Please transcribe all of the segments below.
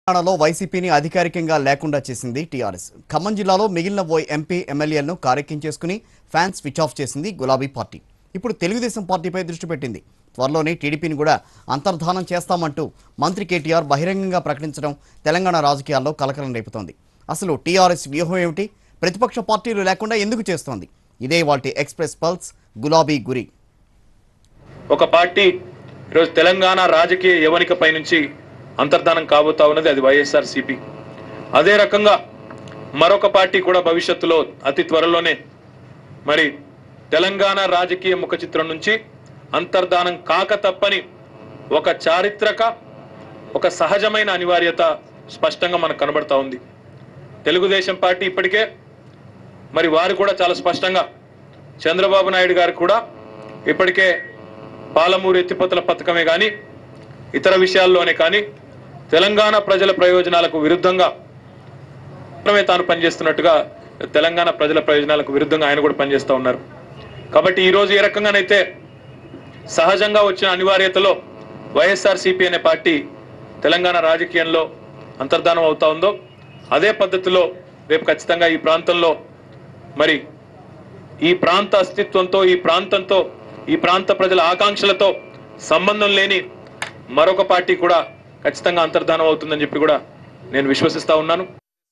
తెలంగాణలో వైసీపీని అధికారికంగా లేకుండా చేసింది టీఆర్ఎస్ ఖమ్మం జిల్లాలో మిగిలిన ఓ ఎంపీ ఎమ్మెల్యేలను కారెక్కించేసుకుని ఫ్యాన్స్ స్విచ్ ఆఫ్ చేసింది గులాబీ పార్టీ ఇప్పుడు తెలుగుదేశం పార్టీపై దృష్టి పెట్టింది త్వరలోనే టీడీపీని కూడా అంతర్ధానం చేస్తామంటూ మంత్రి కేటీఆర్ బహిరంగంగా ప్రకటించడం తెలంగాణ రాజకీయాల్లో కలకలం రేపుతోంది అసలు టీఆర్ఎస్ వ్యూహం ఏమిటి ప్రతిపక్ష పార్టీలు లేకుండా ఎందుకు చేస్తోంది ఇదే వాటి ఎక్స్ప్రెస్ పల్స్ గులాబీ గురి ఒక పార్టీ ఈరోజు తెలంగాణ రాజకీయ యవనికపై నుంచి అంతర్ధానం కాబోతా ఉన్నది అది వైఎస్ఆర్ సిపి అదే రకంగా మరొక పార్టీ కూడా భవిష్యత్తులో అతి త్వరలోనే మరి తెలంగాణ రాజకీయ ముఖ చిత్రం నుంచి అంతర్ధానం కాక తప్పని ఒక చారిత్రక ఒక సహజమైన అనివార్యత స్పష్టంగా మనకు కనబడతా ఉంది తెలుగుదేశం పార్టీ ఇప్పటికే మరి వారు కూడా చాలా స్పష్టంగా చంద్రబాబు నాయుడు గారు కూడా ఇప్పటికే పాలమూరు ఎత్తిపోతల పథకమే కానీ ఇతర విషయాల్లోనే కానీ తెలంగాణ ప్రజల ప్రయోజనాలకు విరుద్ధంగా మాత్రమే తాను పనిచేస్తున్నట్టుగా తెలంగాణ ప్రజల ప్రయోజనాలకు విరుద్ధంగా ఆయన కూడా పనిచేస్తూ ఉన్నారు కాబట్టి ఈ రోజు ఏ రకంగానైతే సహజంగా వచ్చిన అనివార్యతలో వైఎస్ఆర్ సిపి అనే పార్టీ తెలంగాణ రాజకీయంలో అంతర్ధానం అవుతా ఉందో అదే పద్ధతిలో రేపు ఖచ్చితంగా ఈ ప్రాంతంలో మరి ఈ ప్రాంత అస్తిత్వంతో ఈ ప్రాంతంతో ఈ ప్రాంత ప్రజల ఆకాంక్షలతో సంబంధం లేని మరొక పార్టీ కూడా ఖచ్చితంగా అంతర్ధానం అవుతుందని చెప్పి కూడా నేను విశ్వసిస్తా ఉన్నాను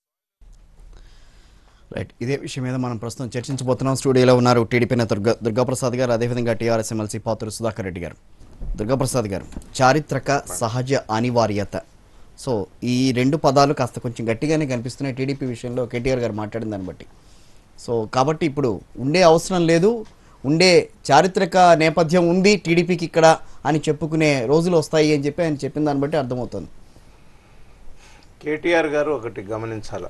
రైట్ ఇదే విషయం మీద మనం ప్రస్తుతం చర్చించబోతున్నాం స్టూడియోలో ఉన్నారు టీడీపీ నేత దుర్గా దుర్గాప్రసాద్ గారు అదేవిధంగా టీఆర్ఎస్ ఎమ్మెల్సీ పాత్ర సుధాకర్ రెడ్డి గారు దుర్గాప్రసాద్ గారు చారిత్రక సహజ అనివార్యత సో ఈ రెండు పదాలు కాస్త కొంచెం గట్టిగానే కనిపిస్తున్నాయి టీడీపీ విషయంలో కేటీఆర్ గారు మాట్లాడిన దాన్ని బట్టి సో కాబట్టి ఇప్పుడు ఉండే అవసరం లేదు ఉండే చారిత్రక నేపథ్యం ఉంది టీడీపీకి ఇక్కడ అని చెప్పుకునే రోజులు వస్తాయి అని చెప్పి ఆయన చెప్పిన దాన్ని బట్టి అర్థమవుతుంది కేటీఆర్ గారు ఒకటి గమనించాల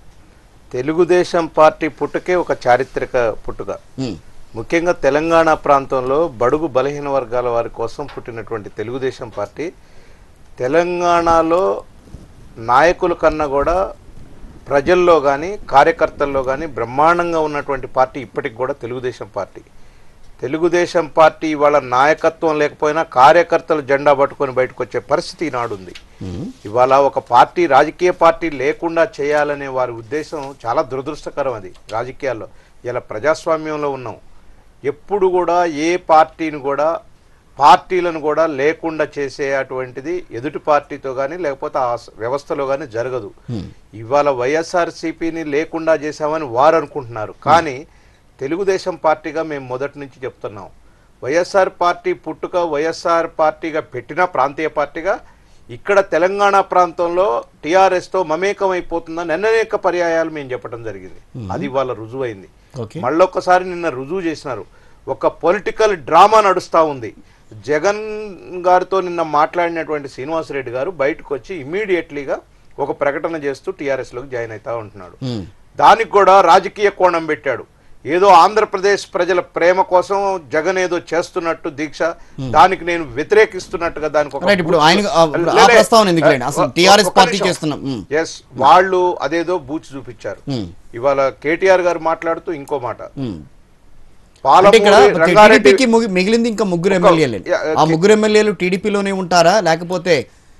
తెలుగుదేశం పార్టీ పుట్టుకే ఒక చారిత్రక పుట్టుక ఉమ్, ముఖ్యంగా తెలంగాణ ప్రాంతంలో బడుగు బలహీన వర్గాల వారి కోసం పుట్టినటువంటి తెలుగుదేశం పార్టీ తెలంగాణలో నాయకుల కన్నా కూడా ప్రజల్లో కానీ కార్యకర్తల్లో కానీ బ్రహ్మాండంగా ఉన్నటువంటి పార్టీ ఇప్పటికి కూడా తెలుగుదేశం పార్టీ తెలుగుదేశం పార్టీ ఇవాళ నాయకత్వం లేకపోయినా కార్యకర్తలు జెండా పట్టుకొని బయటకు వచ్చే పరిస్థితి ఈనాడు ఉంది ఉమ్, ఇవాళ ఒక పార్టీ రాజకీయ పార్టీ లేకుండా చేయాలనే వారి ఉద్దేశం చాలా దురదృష్టకరం అది రాజకీయాల్లో ఇలా ప్రజాస్వామ్యంలో ఉన్నాం ఎప్పుడు కూడా ఏ పార్టీని కూడా పార్టీలను కూడా లేకుండా చేసే అటువంటిది ఎదుటి పార్టీతో కానీ లేకపోతే ఆ స- వ్యవస్థలో కానీ జరగదు ఇవాళ వైఎస్ఆర్సీపీని లేకుండా చేశామని వారు అనుకుంటున్నారు కానీ తెలుగుదేశం పార్టీగా మేము మొదటి నుంచి చెప్తున్నాం వైఎస్ఆర్ పార్టీ పుట్టుక వైఎస్ఆర్ పార్టీగా పెట్టిన ప్రాంతీయ పార్టీగా ఇక్కడ తెలంగాణ ప్రాంతంలో టీఆర్ఎస్తో మమేకం అయిపోతుందని అనేక పర్యాయాలు మేము చెప్పడం జరిగింది అది వాళ్ళ రుజువైంది ఓకే మళ్ళొక్కసారి నిన్న రుజువు చేసినారు ఒక పొలిటికల్ డ్రామా నడుస్తూ ఉంది జగన్ గారితో నిన్న మాట్లాడినటువంటి శ్రీనివాసరెడ్డి గారు బయటకు వచ్చి ఇమీడియట్లీగా ఒక ప్రకటన చేస్తూ టీఆర్ఎస్లోకి జాయిన్ అవుతా ఉంటున్నాడు ఉమ్, దానికి కూడా రాజకీయ కోణం పెట్టాడు ఏదో ఆంధ్రప్రదేశ్ ప్రజల ప్రేమ కోసం జగన్ ఏదో చేస్తున్నట్టు దీక్ష దానికి నేను వ్యతిరేకిస్తున్నట్టుగా దానికి ఒక రైట్ ఇప్పుడు ఆయన ఆ, ఇప్పుడు ఆ లే, లే. ప్రస్తావన ఎందుకులేండి అసలు ఒక్క టీఆర్ఎస్ నిమిషం. పార్టీ చేస్తున్నాం ఉమ్, ఎస్ వాళ్ళు అదేదో బూచి చూపించారు ఉమ్, ఇవాళ కేటీఆర్ గారు మాట్లాడుతూ ఇంకో మాట ఉమ్. అంటే ఇక్కడ పాలమూరి రంగారెడ్డి టీడీపీకి ముగి- మిగిలింది ఇంకా ముగ్గురు ఎమ్మెల్యేలు యా, ఆ ముగ్గురు ఎమ్మెల్యేలు టీడీపీలోనే ఉంటారా లేకపోతే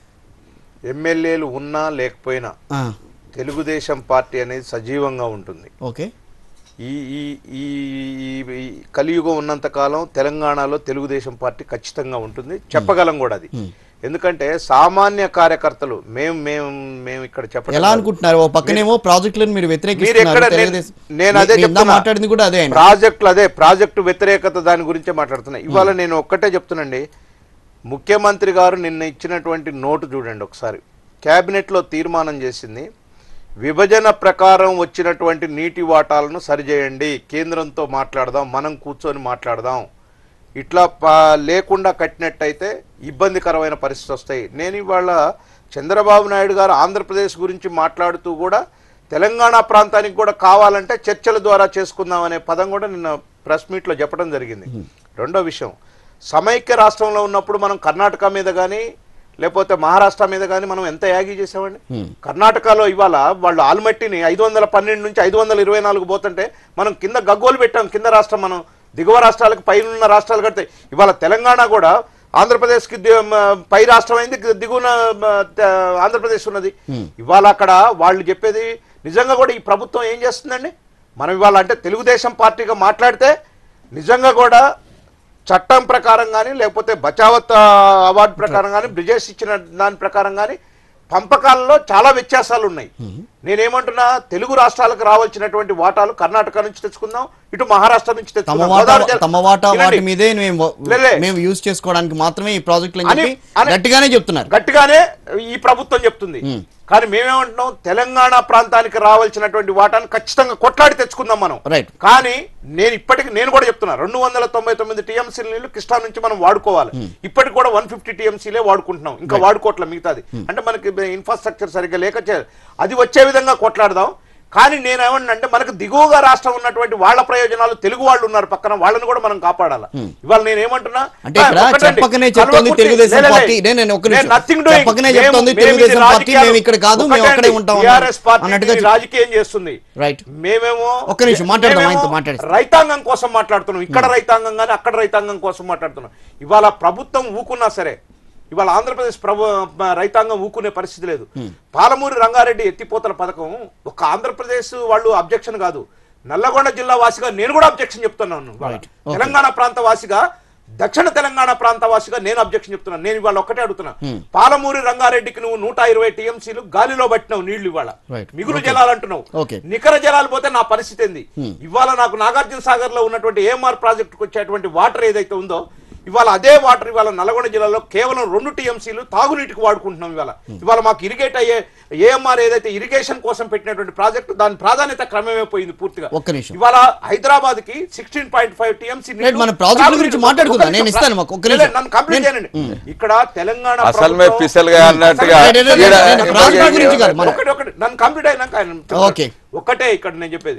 ఎమ్మెల్యేలు ఉన్నా లేకపోయినా ఆ, తెలుగుదేశం పార్టీ అనేది సజీవంగా ఉంటుంది ఓకే ఈ ఈ ఈ ఈ- ఈ కలియుగం ఉన్నంత కాలం తెలంగాణలో తెలుగుదేశం పార్టీ ఖచ్చితంగా ఉంటుంది చెప్పగలం కూడా అది ఎందుకంటే సామాన్య కార్యకర్తలు మేము మేము మేము ఇక్కడ చెప్పడం ఎలా అనుకుంటున్నారు ఓ పక్కనేమో ప్రాజెక్టులను మీరు మీరు వ్యతిరేకిస్తున్నారు ఎక్కడ నేను- తెలుగుదేశం నేను అదే మీ- మీ ఇందా చెప్తున్నా. మాట్లాడింది కూడా అదే ఆయన ప్రాజెక్టులు అదే ప్రాజెక్టు వ్యతిరేకత దాని గురించే మాట్లాడుతున్నా ఇవాళ నేను ఒక్కటే చెప్తున్నాండి ముఖ్యమంత్రి గారు నిన్న ఇచ్చినటువంటి నోటు చూడండి ఒకసారి క్యాబినెట్లో తీర్మానం చేసింది విభజన ప్రకారం వచ్చినటువంటి నీటి వాటాలను సరిచేయండి కేంద్రంతో మాట్లాడదాం మనం కూర్చొని మాట్లాడదాం ఇట్లా ప- లేకుండా కట్టినట్టయితే ఇబ్బందికరమైన పరిస్థితి వస్తాయి నేను ఇవాళ చంద్రబాబు నాయుడు గారు ఆంధ్రప్రదేశ్ గురించి మాట్లాడుతూ కూడా తెలంగాణ ప్రాంతానికి కూడా కావాలంటే చర్చల ద్వారా చేసుకుందాం అనే పదం కూడా నిన్న ప్రెస్ మీట్లో చెప్పడం జరిగింది రెండో విషయం సమైక్య రాష్ట్రంలో ఉన్నప్పుడు మనం కర్ణాటక మీద కానీ లేకపోతే మహారాష్ట్ర మీద కానీ మనం ఎంత యాగి చేసామండి కర్ణాటకలో ఇవాళ వాళ్ళు ఆల్మట్టిని ఐదు వందల పన్నెండు నుంచి ఐదు వందల ఇరవై నాలుగు పోతుంటే మనం కింద గగ్గోలు పెట్టాం కింద రాష్ట్రం మనం దిగువ రాష్ట్రాలకు పైన రాష్ట్రాలు కడితే ఇవాళ తెలంగాణ కూడా ఆంధ్రప్రదేశ్కి ది- మ, పై రాష్ట్రం అయింది ది- దిగువన మ, త- ఆంధ్రప్రదేశ్ ఉన్నది ఇవాళ అక్కడ వాళ్ళు చెప్పేది నిజంగా కూడా ఈ ప్రభుత్వం ఏం చేస్తుందండి మనం ఇవాళ అంటే తెలుగుదేశం పార్టీగా మాట్లాడితే నిజంగా కూడా చట్టం ప్రకారం కానీ లేకపోతే బచావత్ ఆ, అవార్డు ప్రకారం కానీ బ్రిజేష్ ఇచ్చిన దాని ప్రకారం కానీ పంపకాలలో చాలా వ్యత్యాసాలు ఉన్నాయి నేనేమంటున్నా తెలుగు రాష్ట్రాలకు రావాల్సినటువంటి వాటాలు కర్ణాటక నుంచి తెచ్చుకుందాం ఇటు మహారాష్ట్ర నుంచి తమ తెచ్చుకుందాం వాటా గోదావరి జల- తమ వాటా వినండి. వాటి మీదే మేము లే, లే. మేము యూజ్ చేసుకోవడానికి మాత్రమే ఈ ప్రాజెక్టులు అని అని- చెప్పి అని- గట్టిగానే చెప్తున్నారు గట్టిగానే ఈ ప్రభుత్వం చెప్తుంది కానీ మేమేమంటున్నాం తెలంగాణ ప్రాంతానికి రావాల్సినటువంటి వాటాను ఖచ్చితంగా కొట్లాడి తెచ్చుకుందాం మనం Right. కానీ నేను ఇప్పటికి నేను కూడా చెప్తున్నా రెండు వందల తొంభై తొమ్మిది టీఎంసీ నీళ్లు కృష్ణా నుంచి మనం వాడుకోవాలి ఇప్పటికి కూడా వన్ ఫిఫ్టీ టీఎంసీలే వాడుకుంటున్నాం ఇంకా వాడుకోవట్లే మిగతాది అంటే మనకి ఇన్ఫ్రాస్ట్రక్చర్ సరిగ్గా లేక చే- అది వచ్చే విధంగా కొట్లాడదాం కానీ నేను ఏమన్నా మనకు దిగువగా రాష్ట్రం ఉన్నటువంటి వాళ్ళ ప్రయోజనాలు తెలుగు వాళ్ళు ఉన్నారు పక్కన వాళ్ళని కూడా మనం కాపాడాలి ఇవాళ నేను ఏమంటున్నా అంటే ఇక్కడ చెప్పకనే చెప్తోంది తెలుగుదేశం పార్టీ నేను నేను ఒక్క నిమిషం చెప్పకనే చెప్తోంది తెలుగుదేశం పార్టీ మేము ఇక్కడ కాదు మేము అక్కడే ఉంటాం అన్నట్టుగా చెప్- రాజకీయం చేస్తుంది రైట్ మేమేమో ఒక్క నిమిషం మాట్లాడదాం, మేమేమో ఆయనతో మాట్లాడిస్తాం. రైతాంగం కోసం మాట్లాడుతున్నాం ఇక్కడ రైతాంగం కానీ అక్కడ రైతాంగం కోసం మాట్లాడుతున్నాం ఇవాళ ప్రభుత్వం ఊకున్నా సరే ఇవాళ ఆంధ్రప్రదేశ్ ప్రభు రైతాంగం ఊకునే పరిస్థితి లేదు పాలమూరి రంగారెడ్డి ఎత్తిపోతల పథకం ఒక ఆంధ్రప్రదేశ్ వాళ్ళు అబ్జెక్షన్ కాదు నల్లగొండ జిల్లా వాసిగా నేను కూడా అబ్జెక్షన్ చెప్తున్నాను ఇవాళ. Right. Okay. తెలంగాణ ప్రాంత వాసిగా దక్షిణ తెలంగాణ ప్రాంత వాసిగా నేను అబ్జెక్షన్ చెప్తున్నాను నేను ఇవాళ ఒక్కటే అడుగుతున్నా పాలమూరి రంగారెడ్డికి నువ్వు నూట ఇరవై టీఎంసీలు గాలిలో పట్టినావు నీళ్లు ఇవాళ Right. మిగులు Okay. జలాలు అంటున్నావు Okay. నికర జలాలు పోతే నా పరిస్థితి ఏంది ఇవాళ నాకు నాగార్జున సాగర్ లో ఉన్నటువంటి ఏఎంఆర్ ప్రాజెక్టుకు వచ్చేటువంటి వాటర్ ఏదైతే ఉందో ఇవాళ అదే వాటర్ ఇవాళ నల్గొండ జిల్లాలో కేవలం రెండు టీఎంసీలు తాగునీటికి వాడుకుంటున్నాం ఇవాళ ఇవాళ మాకు ఇరిగేట్ అయ్యే ఏఎంఆర్ ఏదైతే ఇరిగేషన్ కోసం పెట్టినటువంటి ప్రాజెక్టు దాని ప్రాధాన్యత క్రమమే పోయింది పూర్తిగా ఒక్క నిమిషం. ఇవాళ హైదరాబాద్ కి sixteen point five TMC right, మన ప్రాజెక్టుల గురించి మాట్లాడుకుందాం. నేను ఇస్తాను మాకు ఒక్క నిమిషం. నన్ను కంప్లీట్ చేయండి ఇక్కడ తెలంగాణ అసలు మే ప్రభుత్వం- పిసలుగా అన్నట్టుగా రైట్, రైట్, రైట్, ఈడ- రైట్, ప్రాజెక్టుల గురించి కాదు మన ఒకటి ఒకటి నన్ను కంప్లీట్ అయినాక ఆయన చెప్తాడు. ఓకే. ఒకటే ఇక్కడ నేను చెప్పేది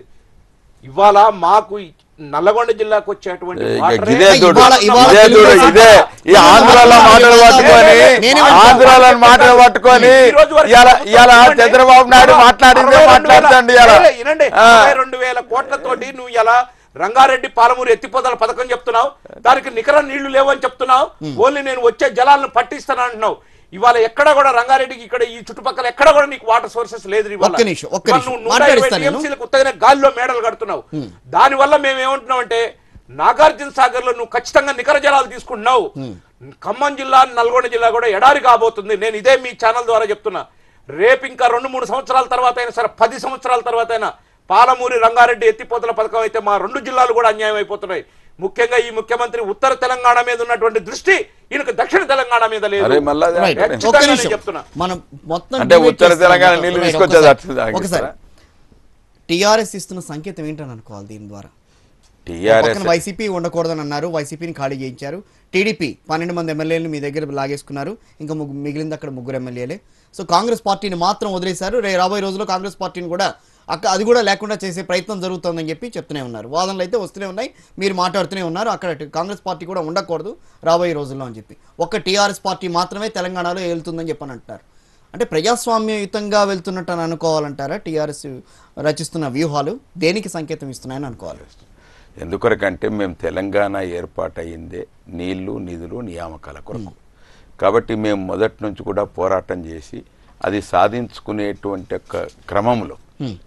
ఇవాళ మాకు ఈ నల్లగొండ జిల్లాకు వచ్చేటువంటి ఇక వాటరే- ఇదే చూడు ఇవాళ- ఇవాళ ఇదే చూడు తెలుగుదేశం ఇదే ఈ పార్టీ ఆంధ్రాలో మాటలు పట్టుకొని నేనే ఆంధ్రాలో మాటలు పట్టుకొని ఈ రోజు వరకు ఇవాళ ఇవాళ ప్రభుత్వం చంద్రబాబు నాయుడు అరవై మాట్లాడిందే రెండు వేల- మాట్లాడుతండి ఇవాళ వినండి, వినండి ఆ. అరవై రెండు వేల కోట్లతోటి నువ్వు ఇలా రంగారెడ్డి పాలమూరు ఎత్తిపోతల పథకం చెప్తున్నావు దానికి నికర నీళ్లు లేవని చెప్తున్నావు ఓన్లీ నేను వచ్చే జలాలను పట్టిస్తాను అంటున్నావు ఇవాళ ఎక్కడ కూడా రంగారెడ్డికి ఇక్కడ ఈ చుట్టుపక్కల ఎక్కడ కూడా నీకు వాటర్ సోర్సెస్ లేదు ఇవాళ. ఒక్క నిమిషం, ఒక్క ఇవాళ నిమిషం. నువ్వు నూట ఇరవై మాట్లాడిస్తాను నేను. TMC లకు ఉత్తగానే గాలిలో మేడలు కడుతున్నావు దాని వల్ల మేము ఏమంటున్నాం అంటే నాగార్జున సాగర్ లో నువ్వు ఖచ్చితంగా నికర జలాలు తీసుకుంటున్నావు ఖమ్మం జిల్లా నల్గొండ జిల్లా కూడా ఎడారి కాబోతుంది నేను ఇదే మీ ఛానల్ ద్వారా చెప్తున్నా రేపు ఇంకా రెండు మూడు సంవత్సరాల తర్వాత అయినా సరే పది సంవత్సరాల తర్వాత అయినా పాలమూరి రంగారెడ్డి ఎత్తిపోతల పథకం అయితే మా రెండు జిల్లాలు కూడా అన్యాయం అయిపోతున్నాయి ముఖ్యంగా ఈ ముఖ్యమంత్రి ఉత్తర తెలంగాణ మీద ఉన్నటువంటి దృష్టి ఈయనకు దక్షిణ తెలంగాణ మీద లేదు అరే మళ్ళా అదే రైట్ అంటాడు. ఒక్క ఖచ్చితంగా నిమిషం నేను చెప్తున్నా. మనం మొత్తం అంటే debate ఉత్తర చేస్తున్నాం. తెలంగాణ నీళ్లు రైట్, తీసుకొచ్చేది ఒకసారి. అట్లా తాగిస్తారా? ఒకసారి టిఆర్ఎస్ ఇస్తున్న సంకేతం ఏంటని అనుకోవాలి దీని ద్వారా టీఆర్ఎస్ పక్కన వైసీపీ ఉండకూడదని అన్నారు వైసీపీని ఖాళీ చేయించారు టీడీపీ పన్నెండు మంది ఎమ్మెల్యేలు మీ దగ్గర లాగేసుకున్నారు ఇంకా ముగ్గు- మిగిలింది అక్కడ ముగ్గురు ఎమ్మెల్యేలే సో కాంగ్రెస్ పార్టీని మాత్రం వదిలేశారు రే రాబోయే రోజుల్లో కాంగ్రెస్ పార్టీని కూడా అక్క అది కూడా లేకుండా చేసే ప్రయత్నం జరుగుతోందని చెప్పి చెప్తూనే ఉన్నారు వాదనలు అయితే వస్తూనే ఉన్నాయి మీరు మాట్లాడుతూనే ఉన్నారు అక్కడ టి- కాంగ్రెస్ పార్టీ కూడా ఉండకూడదు రాబోయే రోజుల్లో అని చెప్పి ఒక్క టీఆర్ఎస్ పార్టీ మాత్రమే తెలంగాణలో వెళ్తుందని చెప్పని అంటున్నారు అంటే ప్రజాస్వామ్యయుతంగా వెళ్తున్నట్టు అని అనుకోవాలంటారా టీఆర్ఎస్ రచిస్తున్న వ్యూహాలు దేనికి సంకేతం ఇస్తున్నాయని అనుకోవాలి ఎందుకొరకంటే మేము తెలంగాణ ఏర్పాటయిందే నీళ్లు నిధులు నియామకాల కొరకు కాబట్టి మేము మొదటి నుంచి కూడా పోరాటం చేసి అది సాధించుకునేటువంటి ఒక క్రమంలో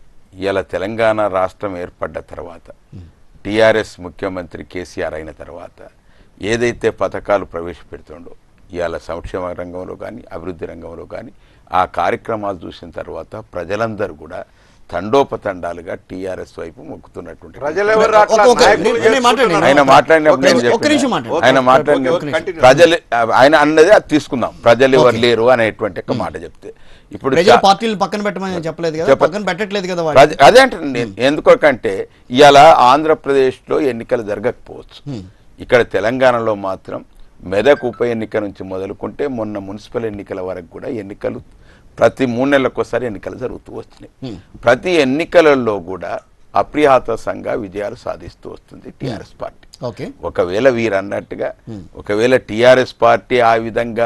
ఇలా తెలంగాణ రాష్ట్రం ఏర్పడ్డ తర్వాత టీఆర్ఎస్ ముఖ్యమంత్రి కేసీఆర్ అయిన తర్వాత ఏదైతే పథకాలు ప్రవేశపెడుతుండో ఇవాళ సంక్షేమ రంగంలో కానీ అభివృద్ధి రంగంలో కానీ ఆ కార్యక్రమాలు చూసిన తర్వాత ప్రజలందరూ కూడా తండోపతండాలుగా టీఆర్ఎస్ వైపు మొక్కుతున్నటువంటి ప్రజలు ఎవరు రావట్లా? ఒక- ఒక- నాయకులు నేను- నేను మాట్లాడండి. చేసుకుంటున్నారు. ఆయన మాట్లాడినప్పుడు నేను ఒక్క చెప్పిన. నిమిషం మాట్లాడండి. ఆయన ఓకే, మాట్లాడిన ఓకే, continue. ప్రజలు ఆయన అన్నదే అది తీసుకుందాం ప్రజలు ఎవరు లేరు అనేటువంటి ఒక మాట చెప్తే ఇప్పుడు ప్రజల చా- పార్టీలు పక్కన పెట్టమని చెప్పలేదు కదా చెప్ప- పక్కన పెట్టట్లేదు కదా వాళ్ళు ప్రజ- అదే అంటే నేను ఎందుకంటే ఇవాళ ఆంధ్రప్రదేశ్లో ఎన్నికలు జరగకపోవచ్చు ఇక్కడ తెలంగాణలో మాత్రం మెదక్ ఉప ఎన్నిక నుంచి మొదలుకుంటే మొన్న మున్సిపల్ ఎన్నికల వరకు కూడా ఎన్నికలు ప్రతి మూడు నెలలకోసారి ఎన్నికలు జరుగుతూ వస్తున్నాయి ప్రతి ఎన్నికలలో కూడా అప్రియాతసంగా విజయాలు సాధిస్తూ వస్తుంది టిఆర్ఎస్ పార్టీ ఓకే ఒకవేళ వీరు అన్నట్టుగా ఒకవేళ టిఆర్ఎస్ పార్టీ ఆ విధంగా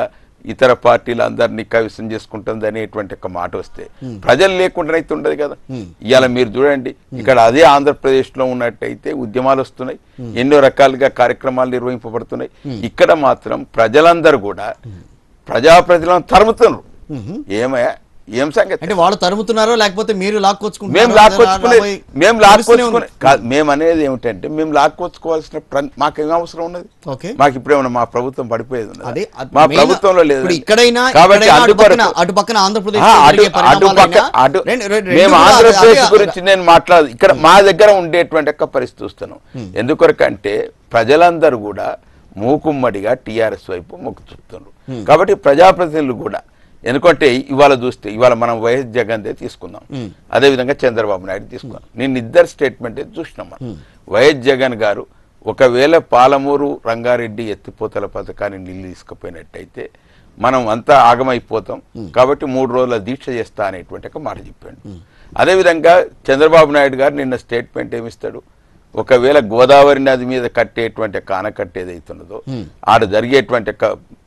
ఇతర పార్టీలు అందరినీ కవిసం చేసుకుంటుంది అనేటువంటి ఒక మాట వస్తే ప్రజలు లేకుండా అయితే ఉండదు కదా ఇవాళ మీరు చూడండి ఇక్కడ అదే ఆంధ్రప్రదేశ్ లో ఉన్నట్టయితే ఉద్యమాలు వస్తున్నాయి ఎన్నో రకాలుగా కార్యక్రమాలు నిర్వహింపబడుతున్నాయి ఇక్కడ మాత్రం ప్రజలందరూ కూడా ప్రజాప్రతినిధులను తరుముతున్నారు ఏమయ్యా ఏం సంగతి అంటే వాళ్ళు తరుముతున్నారో లేకపోతే మీరు లాక్కొచ్చుకుంటున్నారో మేము లాక్కొచ్చుకునే రాబోయే మేము తెలుస్తూనే లాక్కొచ్చుకునే ఉంది. కాదు మేము అనేది ఏమిటంటే మేము లాక్కొచ్చుకోవాల్సిన ప్ర- మాకేం అవసరం ఉన్నది ఓకే మాకు ఇప్పుడేమన్నా మా ప్రభుత్వం పడిపోయేది ఉన్నదా? అదే అద్ మా మెయిన్ ప్రభుత్వంలో లేదు ఇప్పుడు ఇక్కడైనా కాబట్టి ఇక్కడైనా అటు పక్కన అందుకొరకు- అటు పక్కన ఆంధ్రప్రదేశ్ ఆ, లో అటు జరిగే అటు పరిణామాలైనా పక్క అటు రెండు- రెండు- రెండు మేము కూడా అదే- ఆంధ్రప్రదేశ్ అదే- గురించి నేను మాట్లాడదు ఇక్కడ మా దగ్గర ఉండేటువంటి యొక్క పరిస్థితి చూస్తున్నాం ఎందుకొరకంటే ప్రజలందరూ కూడా మూకుమ్మడిగా టీఆర్ఎస్ వైపు మొగ్గు చూపుతున్నారు కాబట్టి ప్రజాప్రతినిధులు కూడా ఎందుకంటే ఇవాళ చూస్తే ఇవాళ మనం వైఎస్ జగన్ తీసుకుందాం అదేవిధంగా చంద్రబాబు నాయుడు తీసుకుందాం నేను ఇద్దరు స్టేట్మెంట్ చూసినాం మనం వైఎస్ జగన్ గారు ఒకవేళ పాలమూరు రంగారెడ్డి ఎత్తిపోతల పథకాన్ని నీళ్ళు తీసుకుపోయినట్టయితే మనం అంతా ఆగమైపోతాం కాబట్టి మూడు రోజుల దీక్ష చేస్తా అనేటువంటి ఒక మాట చెప్పాడు అదేవిధంగా చంద్రబాబు నాయుడు గారు నిన్న స్టేట్మెంట్ ఏమిస్తాడు ఒకవేళ గోదావరి నది మీద కట్టేటువంటి ఒక ఆనకట్ట ఏదైతున్నదో ఆడ జరిగేటువంటి ఒక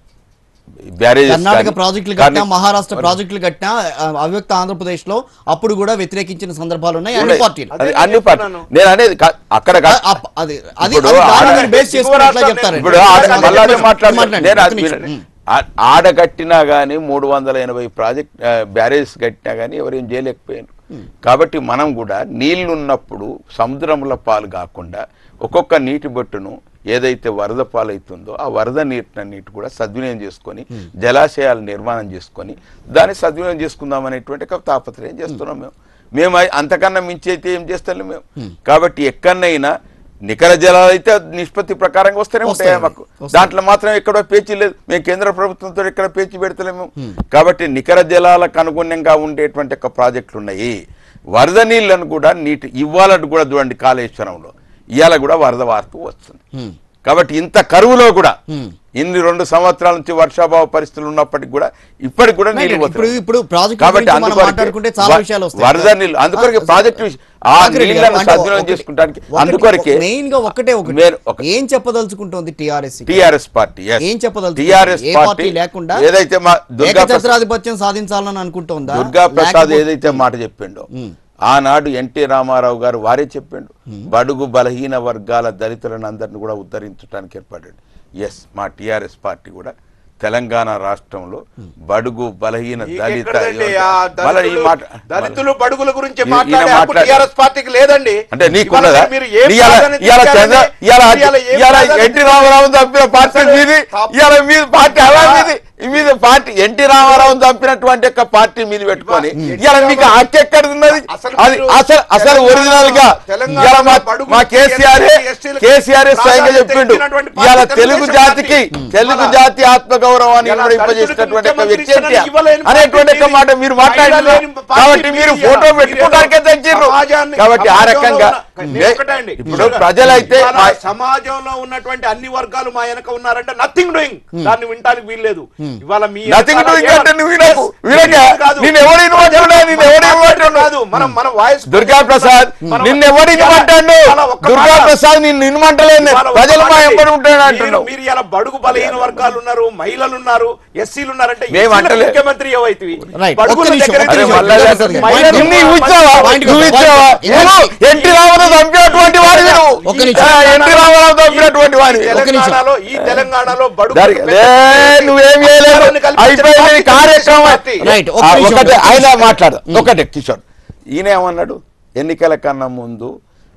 బ్యారేజెస్ కర్ణాటక కానీ- ప్రాజెక్టులు కట్టినా కానీ- మహారాష్ట్ర ప్రాజెక్టులు కట్టినా ఆ, అవ్యక్త ఆంధ్రప్రదేశ్ లో అప్పుడు కూడా వ్యతిరేకించిన సందర్భాలు ఉన్నాయి అన్ని ఉన్నాయి. పార్టీలు అది అదే అన్ని పార్టీ చెప్తున్నాను. నేను అనేది కా- అక్కడ కాదు. ఆ, ఆ, అది అది ఇప్పుడు అది దాని ఆడ- మీద బేస్ చేసుకుని ఎట్లా చెప్తారండి ఇప్పుడు ఆడ మాట్లాడండి, మళ్ళా అదే మాట్లాడు మాట్లాడండి, నేను ఒక్క అది నిమిషం. వినండి. ఆ- ఆడ కట్టినా గానీ మూడు వందల ఎనభై ప్రాజెక్ట్ బ్యారేజ్ కట్టినా గానీ ఎవరేం చేయలేకపోయారు కాబట్టి మనం కూడా నీళ్లు ఉన్నప్పుడు సముద్రంలో పాలు కాకుండా ఒక్కొక్క నీటి బొట్టును ఏదైతే వరద పాలవుతుందో ఆ వరద నీటినన్నిటి కూడా సద్వినియోగం చేసుకొని జలాశయాలు నిర్మాణం చేసుకొని దాన్ని సద్వినియోగం చేసుకుందాం అనేటువంటి ఒక తాపత్రయం చేస్తున్నాం మేము మేము అయి- అంతకన్నా మించి అయితే ఏం చేస్తాం మేము కాబట్టి ఎక్కడనైనా నికర జలాలు అయితే నిష్పత్తి ప్రకారంగా వస్తూనే ఉంటాయి వస్తాయి. మాకు వస్తాయి. దాంట్లో మాత్రం ఎక్కడో పేచీ లేదు మేము కేంద్ర ప్రభుత్వంతో ఎక్కడ పేచీ పెడతలేము కాబట్టి నికర జలాలకు అనుగుణంగా ఉండేటువంటి ఒక ప్రాజెక్టులు ఉన్నాయి వరద నీళ్లను కూడా నీటి ఇవ్వాలని కూడా చూడండి కాళేశ్వరంలో ఇవాళ కూడా వరద వార్త వస్తుంది హ్మ్. కాబట్టి ఇంత కరువులో కూడా హ్మ్. ఇన్ని రెండు సంవత్సరాల నుంచి వర్షాభావ పరిస్థితులు ఉన్నప్పటికీ కూడా ఇప్పటికి కూడా నీళ్లు ఇప్పుడు పోతున్నాయి. ఇప్పుడు ప్రాజెక్ట్ కాబట్టి గురించి మనం అందుకొరకే మాట్లాడుకుంటే చాలా వ- విషయాలు వస్తాయి వరద నీళ్ళు అందుకొరకే ఆ, ప్రాజెక్టు విష- ఆ కాకిరెడ్డి గారు, నీళ్లను అంటే సద్వినియోగం ఒకటి- చేసుకుంటానికి ఒకటి- అందుకొరకే మెయిన్ గా ఒకటే ఒకటి మీరు ఒక- ఏం చెప్పదలుచుకుంటోంది టిఆర్ఎస్ టిఆర్ఎస్ పార్టీ yes. ఏం చెప్పదలుచుకుంటుంది? టిఆర్ఎస్ ఏ పార్టీ పార్టీ లేకుండా ఏదైతే మా దుర్గా ప్రసాద్ ఏకఛత్రాధిపత్యం సాధించాలని అనుకుంటోందా దుర్గా ప్రసాద్ లేకపోతే- ఏదైతే మాట చెప్పిండో ఆనాడు ఎన్టీ రామారావు గారు వారే చెప్పిండు బడుగు బలహీన వర్గాల దళితులను అందరిని కూడా ఉద్ధరించడానికి ఏర్పడాడు ఎస్ మా టిఆర్ఎస్ పార్టీ కూడా తెలంగాణ రాష్ట్రంలో బడుగు బలహీన దళిత ఎక్కడండి ఆ మళ్ళీ ఈ దళితులు- మాట దళితులు బడుగుల గురించి ఈ- మాట్లాడే ఈయన హక్కు మాట్లాడే- టీఆర్ఎస్ పార్టీకి లేదండి అంటే నీకు ఇవాళ ఉన్నదా? మీరు ఏ ఇవాళ ప్రాధాన్యత ఇవాళ ఇచ్చారని- చంద్ర- ఇవాళ ఇవాళ ఏ ఇవాళ ప్రాధాన్యత ఎన్టీ రామారావు చంపిన పార్టీ అసలు మీది తప్ప- ఇవాళ మీ పార్టీ అలా మీది మీది పార్టీ ఎన్టీ రామారావు చంపినటువంటి ఒక పార్టీ మీద పెట్టుకొని ఇవా- ఇవాళ మీకు హక్కు ఎక్కడ ఉన్నది అసలు అది మీరు అసలు అసలు తెలంగాణ- ఒరిజినల్ గా తెలంగాణ ఇవాళ మా- బడుగు మా కేసీఆర్ ఎస్సీలకు కేసీఆర్ స్వయంగా ప్రాధాన్యత చెప్పిండు ఇచ్చినటువంటి ఇవాళ పార్టీ తెలుగు తెలుగుదేశం జాతికి పార్టీ. తెలుగు ఇవాళ- జాతి ఆత్మ గౌరవాన్ని ఇవాళ ఇవ్వబడినటువంటి ఒక దళితులకు వ్యక్తి ముఖ్యమంత్రి ఎన్టీఆర్. ఇవ్వలేని అనేటువంటి ఒక పార్టీ మాట మీరు మీది. మాట్లాడారు లేని పార్టీ కాబట్టి మీరు మీది. ఫోటో మీరు పెట్టుకోవడానికే తెచ్చిర్రు సమాజాన్ని- కాబట్టి ఆ సమాజంలో రకంగా ఉన్న- నేను ఒకటే అండి. ఇప్పుడు ప్రజలైతే ఇవాళ మా- సమాజంలో ఉన్నటువంటి అన్ని వర్గాలు మా వెనక ఉన్నారంటే నథింగ్ డూయింగ్ దాన్ని వినటానికి వీల్లేదు ఇవాళ మీ నథింగ్ వెనకాల డూయింగ్ అంటే ఏమన్నా- నువ్వు వినకు Yes, వినక ఇది కాదు. నేను ఎవడు ఇన్వంటున్నా నేను ఎవడు ఇన్వంటున్నా కాదు మనం మన వాయిస్ దుర్గా ప్రసాద్ నిన్ను ఎవడు ఇన్వంటాడు దుర్గా ప్రసాద్ నిన్ను ఇన్మంటలేదు ప్రజలు మా ఎంబడి ఉంటాడు అంటున్నావు మీరు ఇలా బడుగు బలహీన వర్గాలు ఉన్నారు మహిళలు ఉన్నారు ఎస్సీలు ఉన్నారంటే మేము ఎస్సీలకు అంటలే. ముఖ్యమంత్రి ఏవైతివి Right. బడుగుల ఒక్క నిమిషం, దగ్గర ఒక్క అరే నిమిషం. మళ్ళా దుర్గా చేస్తా. ప్రసాద్ గారు. మహిళలు నిన్ను ఉన్నారు. ఇచ్చావా పాయింట్కి నువ్వు వస్తా. ఇచ్చావా పాయింట్కి నువ్వు వస్తా. ఎన్టీ రామారావు చంపినటువంటి వాడి నువ్వు ఒక్క నిమిషం. ఆ, ఎన్టీ రామారావు చంపినటువంటి వాడి ఈ ఒక్క నిమిషం. తెలంగాణలో ఈ తెలంగాణలో బడుగు దారి- లే, నువ్వేం చేయలేదు అయిపోయింది కార్యక్రమం Right. ఒక్క ఆ, నిమిషం. ఒకటే ఆయన మాట్లాడు ఒకటే కిషోర్ ఈయన ఏమన్నాడు ఎన్నికల కన్నా ముందు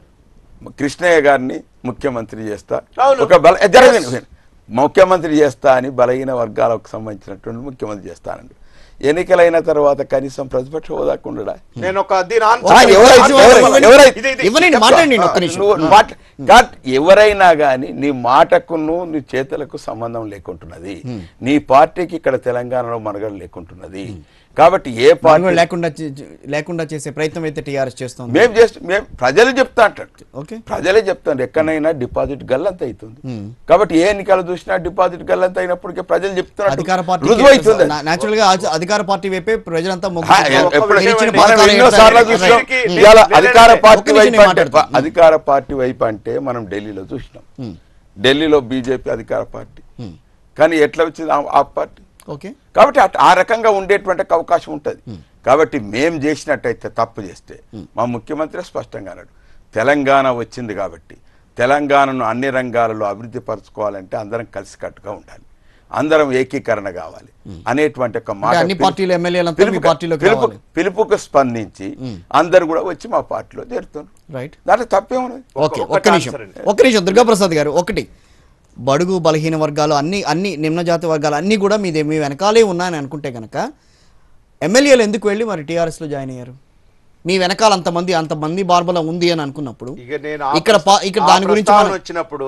కృష్ణయ్య గారిని ముఖ్యమంత్రి చేస్తా అవును. ఒక బల ఏ, జరగండి, వినండి. ముఖ్యమంత్రి చేస్తా అని బలహీన వర్గాలకు సంబంధించినటువంటి ముఖ్యమంత్రి చేస్తానండి ఎన్నికలైన తర్వాత కనీసం ప్రతిపక్ష హోదాకుండా నేను ఒక దీని ఆ, ఆన్సర్ ఎవరైతే- ఆన్సర్ ఎవరైతే- ఇవ్వండి. ఎవరైతే- ఇది- ఇది. ఇవ్వనండి మాట్లాడండి ఒక్క నిమిషం నువ్వు మాట్లా- కాదు, ఎవరైనా గాని నీ మాటకును నీ చేతులకు సంబంధం లేకుంటున్నది నీ పార్టీకి ఇక్కడ తెలంగాణలో మనుగడ లేకుంటున్నది కాబట్టి ఏ మనం పార్టీ లేకుండా చే- చే- లేకుండా చేసే ప్రయత్నం అయితే టీఆర్ఎస్ చేస్తుంది మేము చేస్తే మేము ప్రజలు చెప్తా అంటాడు ఓకే ప్రజలే చెప్తారు ఎక్కడైనా డిపాజిట్ గల్లంత అవుతుంది కాబట్టి ఏ ఎన్నికలు చూసినా డిపాజిట్ గల్లంత అయినప్పటికీ ప్రజలు చెప్తున్నారు అధికార పార్టీ రుజువు అవుతుంది నేచురల్ గా అధి- అధికార పార్టీ వైపే ప్రజలంతా మొగ్గు హా, చూపుతారు. ఎప్పుడు మీరు ఇచ్చిన మనం మనం పథకాలు ఎన్నో ఏంటంటే- సార్లు ఏంటంటే- చూసినాం లేదండి, ఇవాళ లేదండి. అధికార పార్టీ ఒక్క నిమిషం వైపు నేను అంటే మాట్లాడుతాను. అధికార పార్టీ వైపు అంటే మనం ఢిల్లీలో చూసినాం ఢిల్లీలో బీజేపీ అధికార పార్టీ కానీ ఎట్లా వచ్చింది ఆ- ఆ పార్టీ ఓకే కాబట్టి అట్- ఆ రకంగా ఉండేటువంటి ఒక అవకాశం ఉంటుంది కాబట్టి మేం చేసినట్టయితే తప్పు చేస్తే మా ముఖ్యమంత్రి స్పష్టంగా అన్నాడు తెలంగాణ వచ్చింది కాబట్టి తెలంగాణను అన్ని రంగాలలో అభివృద్ధి పరచుకోవాలంటే అందరం కలిసికట్టుగా ఉండాలి అందరం ఏకీకరణ కావాలి అనేటువంటి ఒక మాట అన్ని పిలుపు- పార్టీల ఎమ్మెల్యేలంతా మీ పిలుపుకు- పార్టీలోకి పిలుపు- రావాలి. పిలుపుకు స్పందించి అందరు కూడా వచ్చి మా పార్టీలో చేరుతున్నారు రైట్ దాంట్లో తప్పేమున్నది ఓకే ఒక్క ఒక్క నిమిషం answer అండి. ఒక్క నిమిషం దుర్గాప్రసాద్ గారు ఒకటి బడుగు బలహీన వర్గాలు అన్ని అన్ని నిమ్న జాతి వర్గాలు అన్ని కూడా మీదే మీ వెనకాలే ఉన్నాయని అనుకుంటే కనుక ఎమ్మెల్యేలు ఎందుకు వెళ్ళి మరి టీఆర్ఎస్ లో జాయిన్ అయ్యారు మీ వెనకాల అంతమంది అంతమంది బార్బలం ఉంది అని అనుకున్నప్పుడు ఇక నేను ఆ ఇక్కడ పా- ఇక్కడ ఆ దాని గురించి ప్రస్తావన మనం- వచ్చినప్పుడు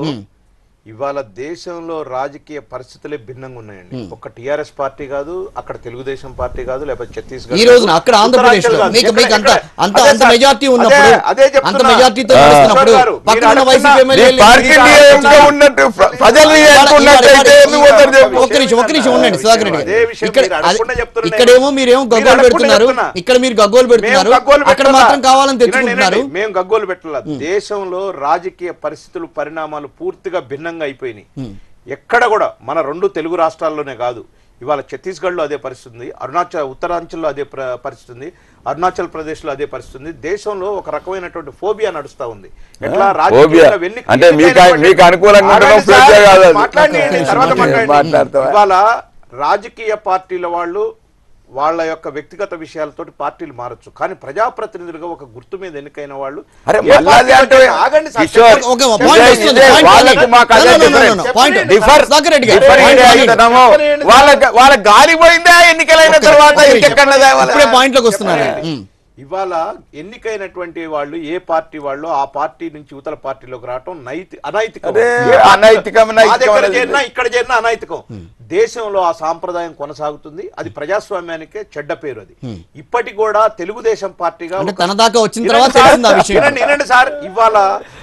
ఇవాళ దేశంలో రాజకీయ పరిస్థితులే భిన్నంగా ఉన్నాయండి ఒక టిఆర్ఎస్ పార్టీ కాదు అక్కడ తెలుగుదేశం పార్టీ కాదు లేకపోతే ఛత్తీస్గఢ్ ఈ రోజున అక్కడ కాదు, ఆంధ్రప్రదేశ్ లో ఉత్తరాంచల్ కాదు. మీకు ఎక్కడ- మీకు అంత ఎక్కడ- అంత అదే అంత సార్, మెజార్టీ అదే- ఉన్నప్పుడు అదే అంత చెప్తున్నా. మెజార్టీతో ఆ, నడుస్తున్నప్పుడు గారు, మీరు పక్కన అడుగుతున్న- వైసీపీ నీ ఎమ్మెల్యేలు పార్టీ మీరు ఎంతో అడుగుతున్న- ఉన్నట్టు ప్ర- ప్రజల్ని ఇవాళ- ఎన్నుకున్నట్టయితే ఇవాళ- ఎందుకు వద్దరు చెప్పు ఒక్క నిమిషం ఒక్క నిమిషం ఉండండి సుధాకర్ రెడ్డి అదే గారు. విషయం ఇక్కడ మీరు అదే- అడగకుండా చెప్తున్నా ఇక్కడేమో నేను. మీరేమో మీరు గగ్గోలు అడగకుండా పెడుతున్నారు చెప్తున్నా. ఇక్కడ మీరు గగ్గోలు పెడుతున్నారు మేము గగ్గోలు అక్కడ పెట్టాలా? మాత్రం కావాలని వినండి, తెచ్చుకుంటున్నారు వినండి. మేము గగ్గోలు పెట్టాల దేశంలో రాజకీయ పరిస్థితులు పరిణామాలు పూర్తిగా భిన్నంగా అయిపోయినాయి ఎక్కడ కూడా మన రెండు తెలుగు రాష్ట్రాల్లోనే కాదు ఇవాళ ఛత్తీస్గఢ్లో అదే పరిస్థితి ఉంది అరుణాచల్ ఉత్తరాంచల్లో అదే ప్ర- పరిస్థితి ఉంది అరుణాచల్ ప్రదేశ్లో అదే పరిస్థితి ఉంది దేశంలో ఒక రకమైనటువంటి ఫోబియా నడుస్తా ఉంది ఎట్లా ఫోబియా? రాజకీయంగా వెన్ని- అంటే మీకు- ఎన్నికైనటువంటి- మీకు అనుకూలంగా ఉండడం ఆగండి సార్, ఫోబియా కాదు అది. మాట్లాడండి, తర్వాత ఓకే, మాట్లాడండి. మాట్లాడతావా? ఇవాళ రాజకీయ పార్టీల వాళ్ళు వాళ్ళ యొక్క వ్యక్తిగత విషయాలతోటి పార్టీలు మారచ్చు కానీ ప్రజాప్రతినిధులుగా ఒక గుర్తు మీద ఎన్నికైన వాళ్ళు అరే ఏ మళ్ళా పార్టీ అంటే అయినా ఆగండి సార్, కిషోర్, చెప్పండి. ఓకే, ఇదే- point ఇదే వస్తుంది, point వాళ్ళకి వస్తుంది. మాకు అదే No, no, no, no, difference. no, point. Differ- Sudhakar Reddy గారు, different point idea point. అవుతున్నాము. చెప్పండి. వాళ్ళ వాళ్ళ గాలి పోయిందా ఎన్నికలైన ఒక్క తర్వాత నిమిషం. ఇంకెక్కడ ఇప్పుడే పాయింట్ లోకి వస్తున్నారు చెప్పండి. ఉమ్. ఇవాళ ఎన్నికైనటువంటి వాళ్ళు ఏ పార్టీ వాళ్ళు ఆ పార్టీ నుంచి ఇవతల పార్టీలోకి రావటం నైతి అనైతికం అదే, ఏ పార్టీ అనైతికం, మా నైతికం దగ్గర అనేది చేరినా ఇక్కడ చేరినా అనైతికం దేశంలో ఆ సాంప్రదాయం కొనసాగుతుంది అది ప్రజాస్వామ్యానికే చెడ్డ పేరు అది ఇప్పటికి కూడా తెలుగుదేశం పార్టీగా అంటే ఒక- తన దాకా వచ్చిన తర్వాత వినండి సార్, తెలిసింది ఆ విషయం వినండి వినండి సార్ ఇవాళ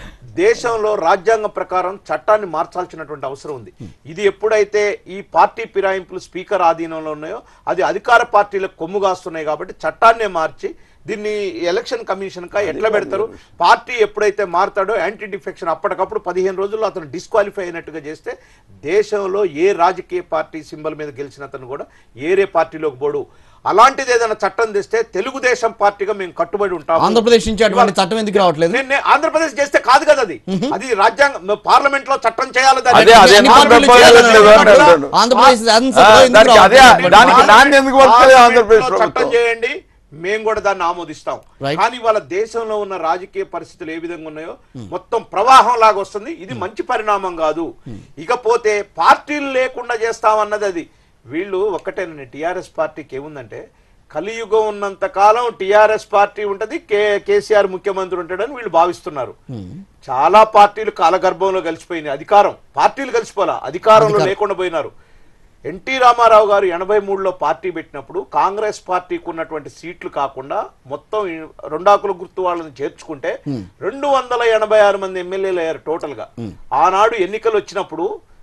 దేశంలో రాజ్యాంగం ప్రకారం చట్టాన్ని మార్చాల్సినటువంటి అవసరం ఉంది ఇది ఎప్పుడైతే ఈ పార్టీ ఫిరాయింపులు స్పీకర్ ఆధీనంలో ఉన్నాయో అది అధికార పార్టీలకు కొమ్ము కాస్తున్నాయి కాబట్టి చట్టాన్నే మార్చి దీన్ని ఎలక్షన్ కమిషన్ కా ఎట్లా పెడతారు పార్టీ ఎప్పుడైతే మారుతాడో యాంటీ డిఫెక్షన్ అప్పటికప్పుడు పదిహేను రోజుల్లో అతను డిస్క్వాలిఫై అయినట్టుగా చేస్తే దేశంలో ఏ రాజకీయ పార్టీ సింబల్ మీద గెలిచిన అతను కూడా ఏరే పార్టీలోకి పోడు అలాంటిది ఏదైనా చట్టం తెస్తే తెలుగుదేశం పార్టీగా మేము కట్టుబడి ఉంటాం ఆంధ్రప్రదేశ్ నుంచి అటువంటి చట్టం ఎందుకు రావట్లేదు నేను- నేను ఆంధ్రప్రదేశ్ చేస్తే కాదు కదా అది అది రాజ్యాంగం పార్లమెంట్ లో చట్టం చేయాలి దాన్ని. అదే, అదే అన్ని నా పార్టీలు ప్రపోజల్ చేయాలని లేదు అనుకుంటున్నారు. అంటున్నాడు. ఆంధ్రప్రదేశ్ ఆ, శాసనసభలో ఎందుకు దానికి అదే రావట్లేదు? దానికి నాన్న ఎందుకు వస్తుంది పార్లమెంట్లో ఆంధ్రప్రదేశ్ చట్టం ప్రభుత్వం చేయండి మేము కూడా దాన్ని ఆమోదిస్తాం Right. కానీ వాళ్ళ దేశంలో ఉన్న రాజకీయ పరిస్థితులు ఏ విధంగా ఉన్నాయో మొత్తం ప్రవాహం లాగా వస్తుంది ఇది మంచి పరిణామం కాదు ఇకపోతే పార్టీలు లేకుండా చేస్తామన్నది అది వీళ్ళు ఒక్కటేనండి టిఆర్ఎస్ పార్టీకి ఏముందంటే కలియుగం ఉన్నంత కాలం టిఆర్ఎస్ పార్టీ ఉంటది కే కేసీఆర్ ముఖ్యమంత్రి ఉంటాడని వీళ్ళు భావిస్తున్నారు చాలా పార్టీలు కాలగర్భంలో కలిసిపోయినాయి అధికారం పార్టీలు కలిసిపోలా అధికారంలో లేకుండా పోయినారు ఎన్టీ రామారావు గారు ఎనభై మూడులో పార్టీ పెట్టినప్పుడు కాంగ్రెస్ పార్టీకి ఉన్నటువంటి సీట్లు కాకుండా మొత్తం ఈ రెండాకుల గుర్తు వాళ్ళని చేర్చుకుంటే రెండు వందల ఎనభై ఆరు మంది ఎమ్మెల్యేలు అయ్యారు టోటల్ గా ఆనాడు ఎన్నికలు వచ్చినప్పుడు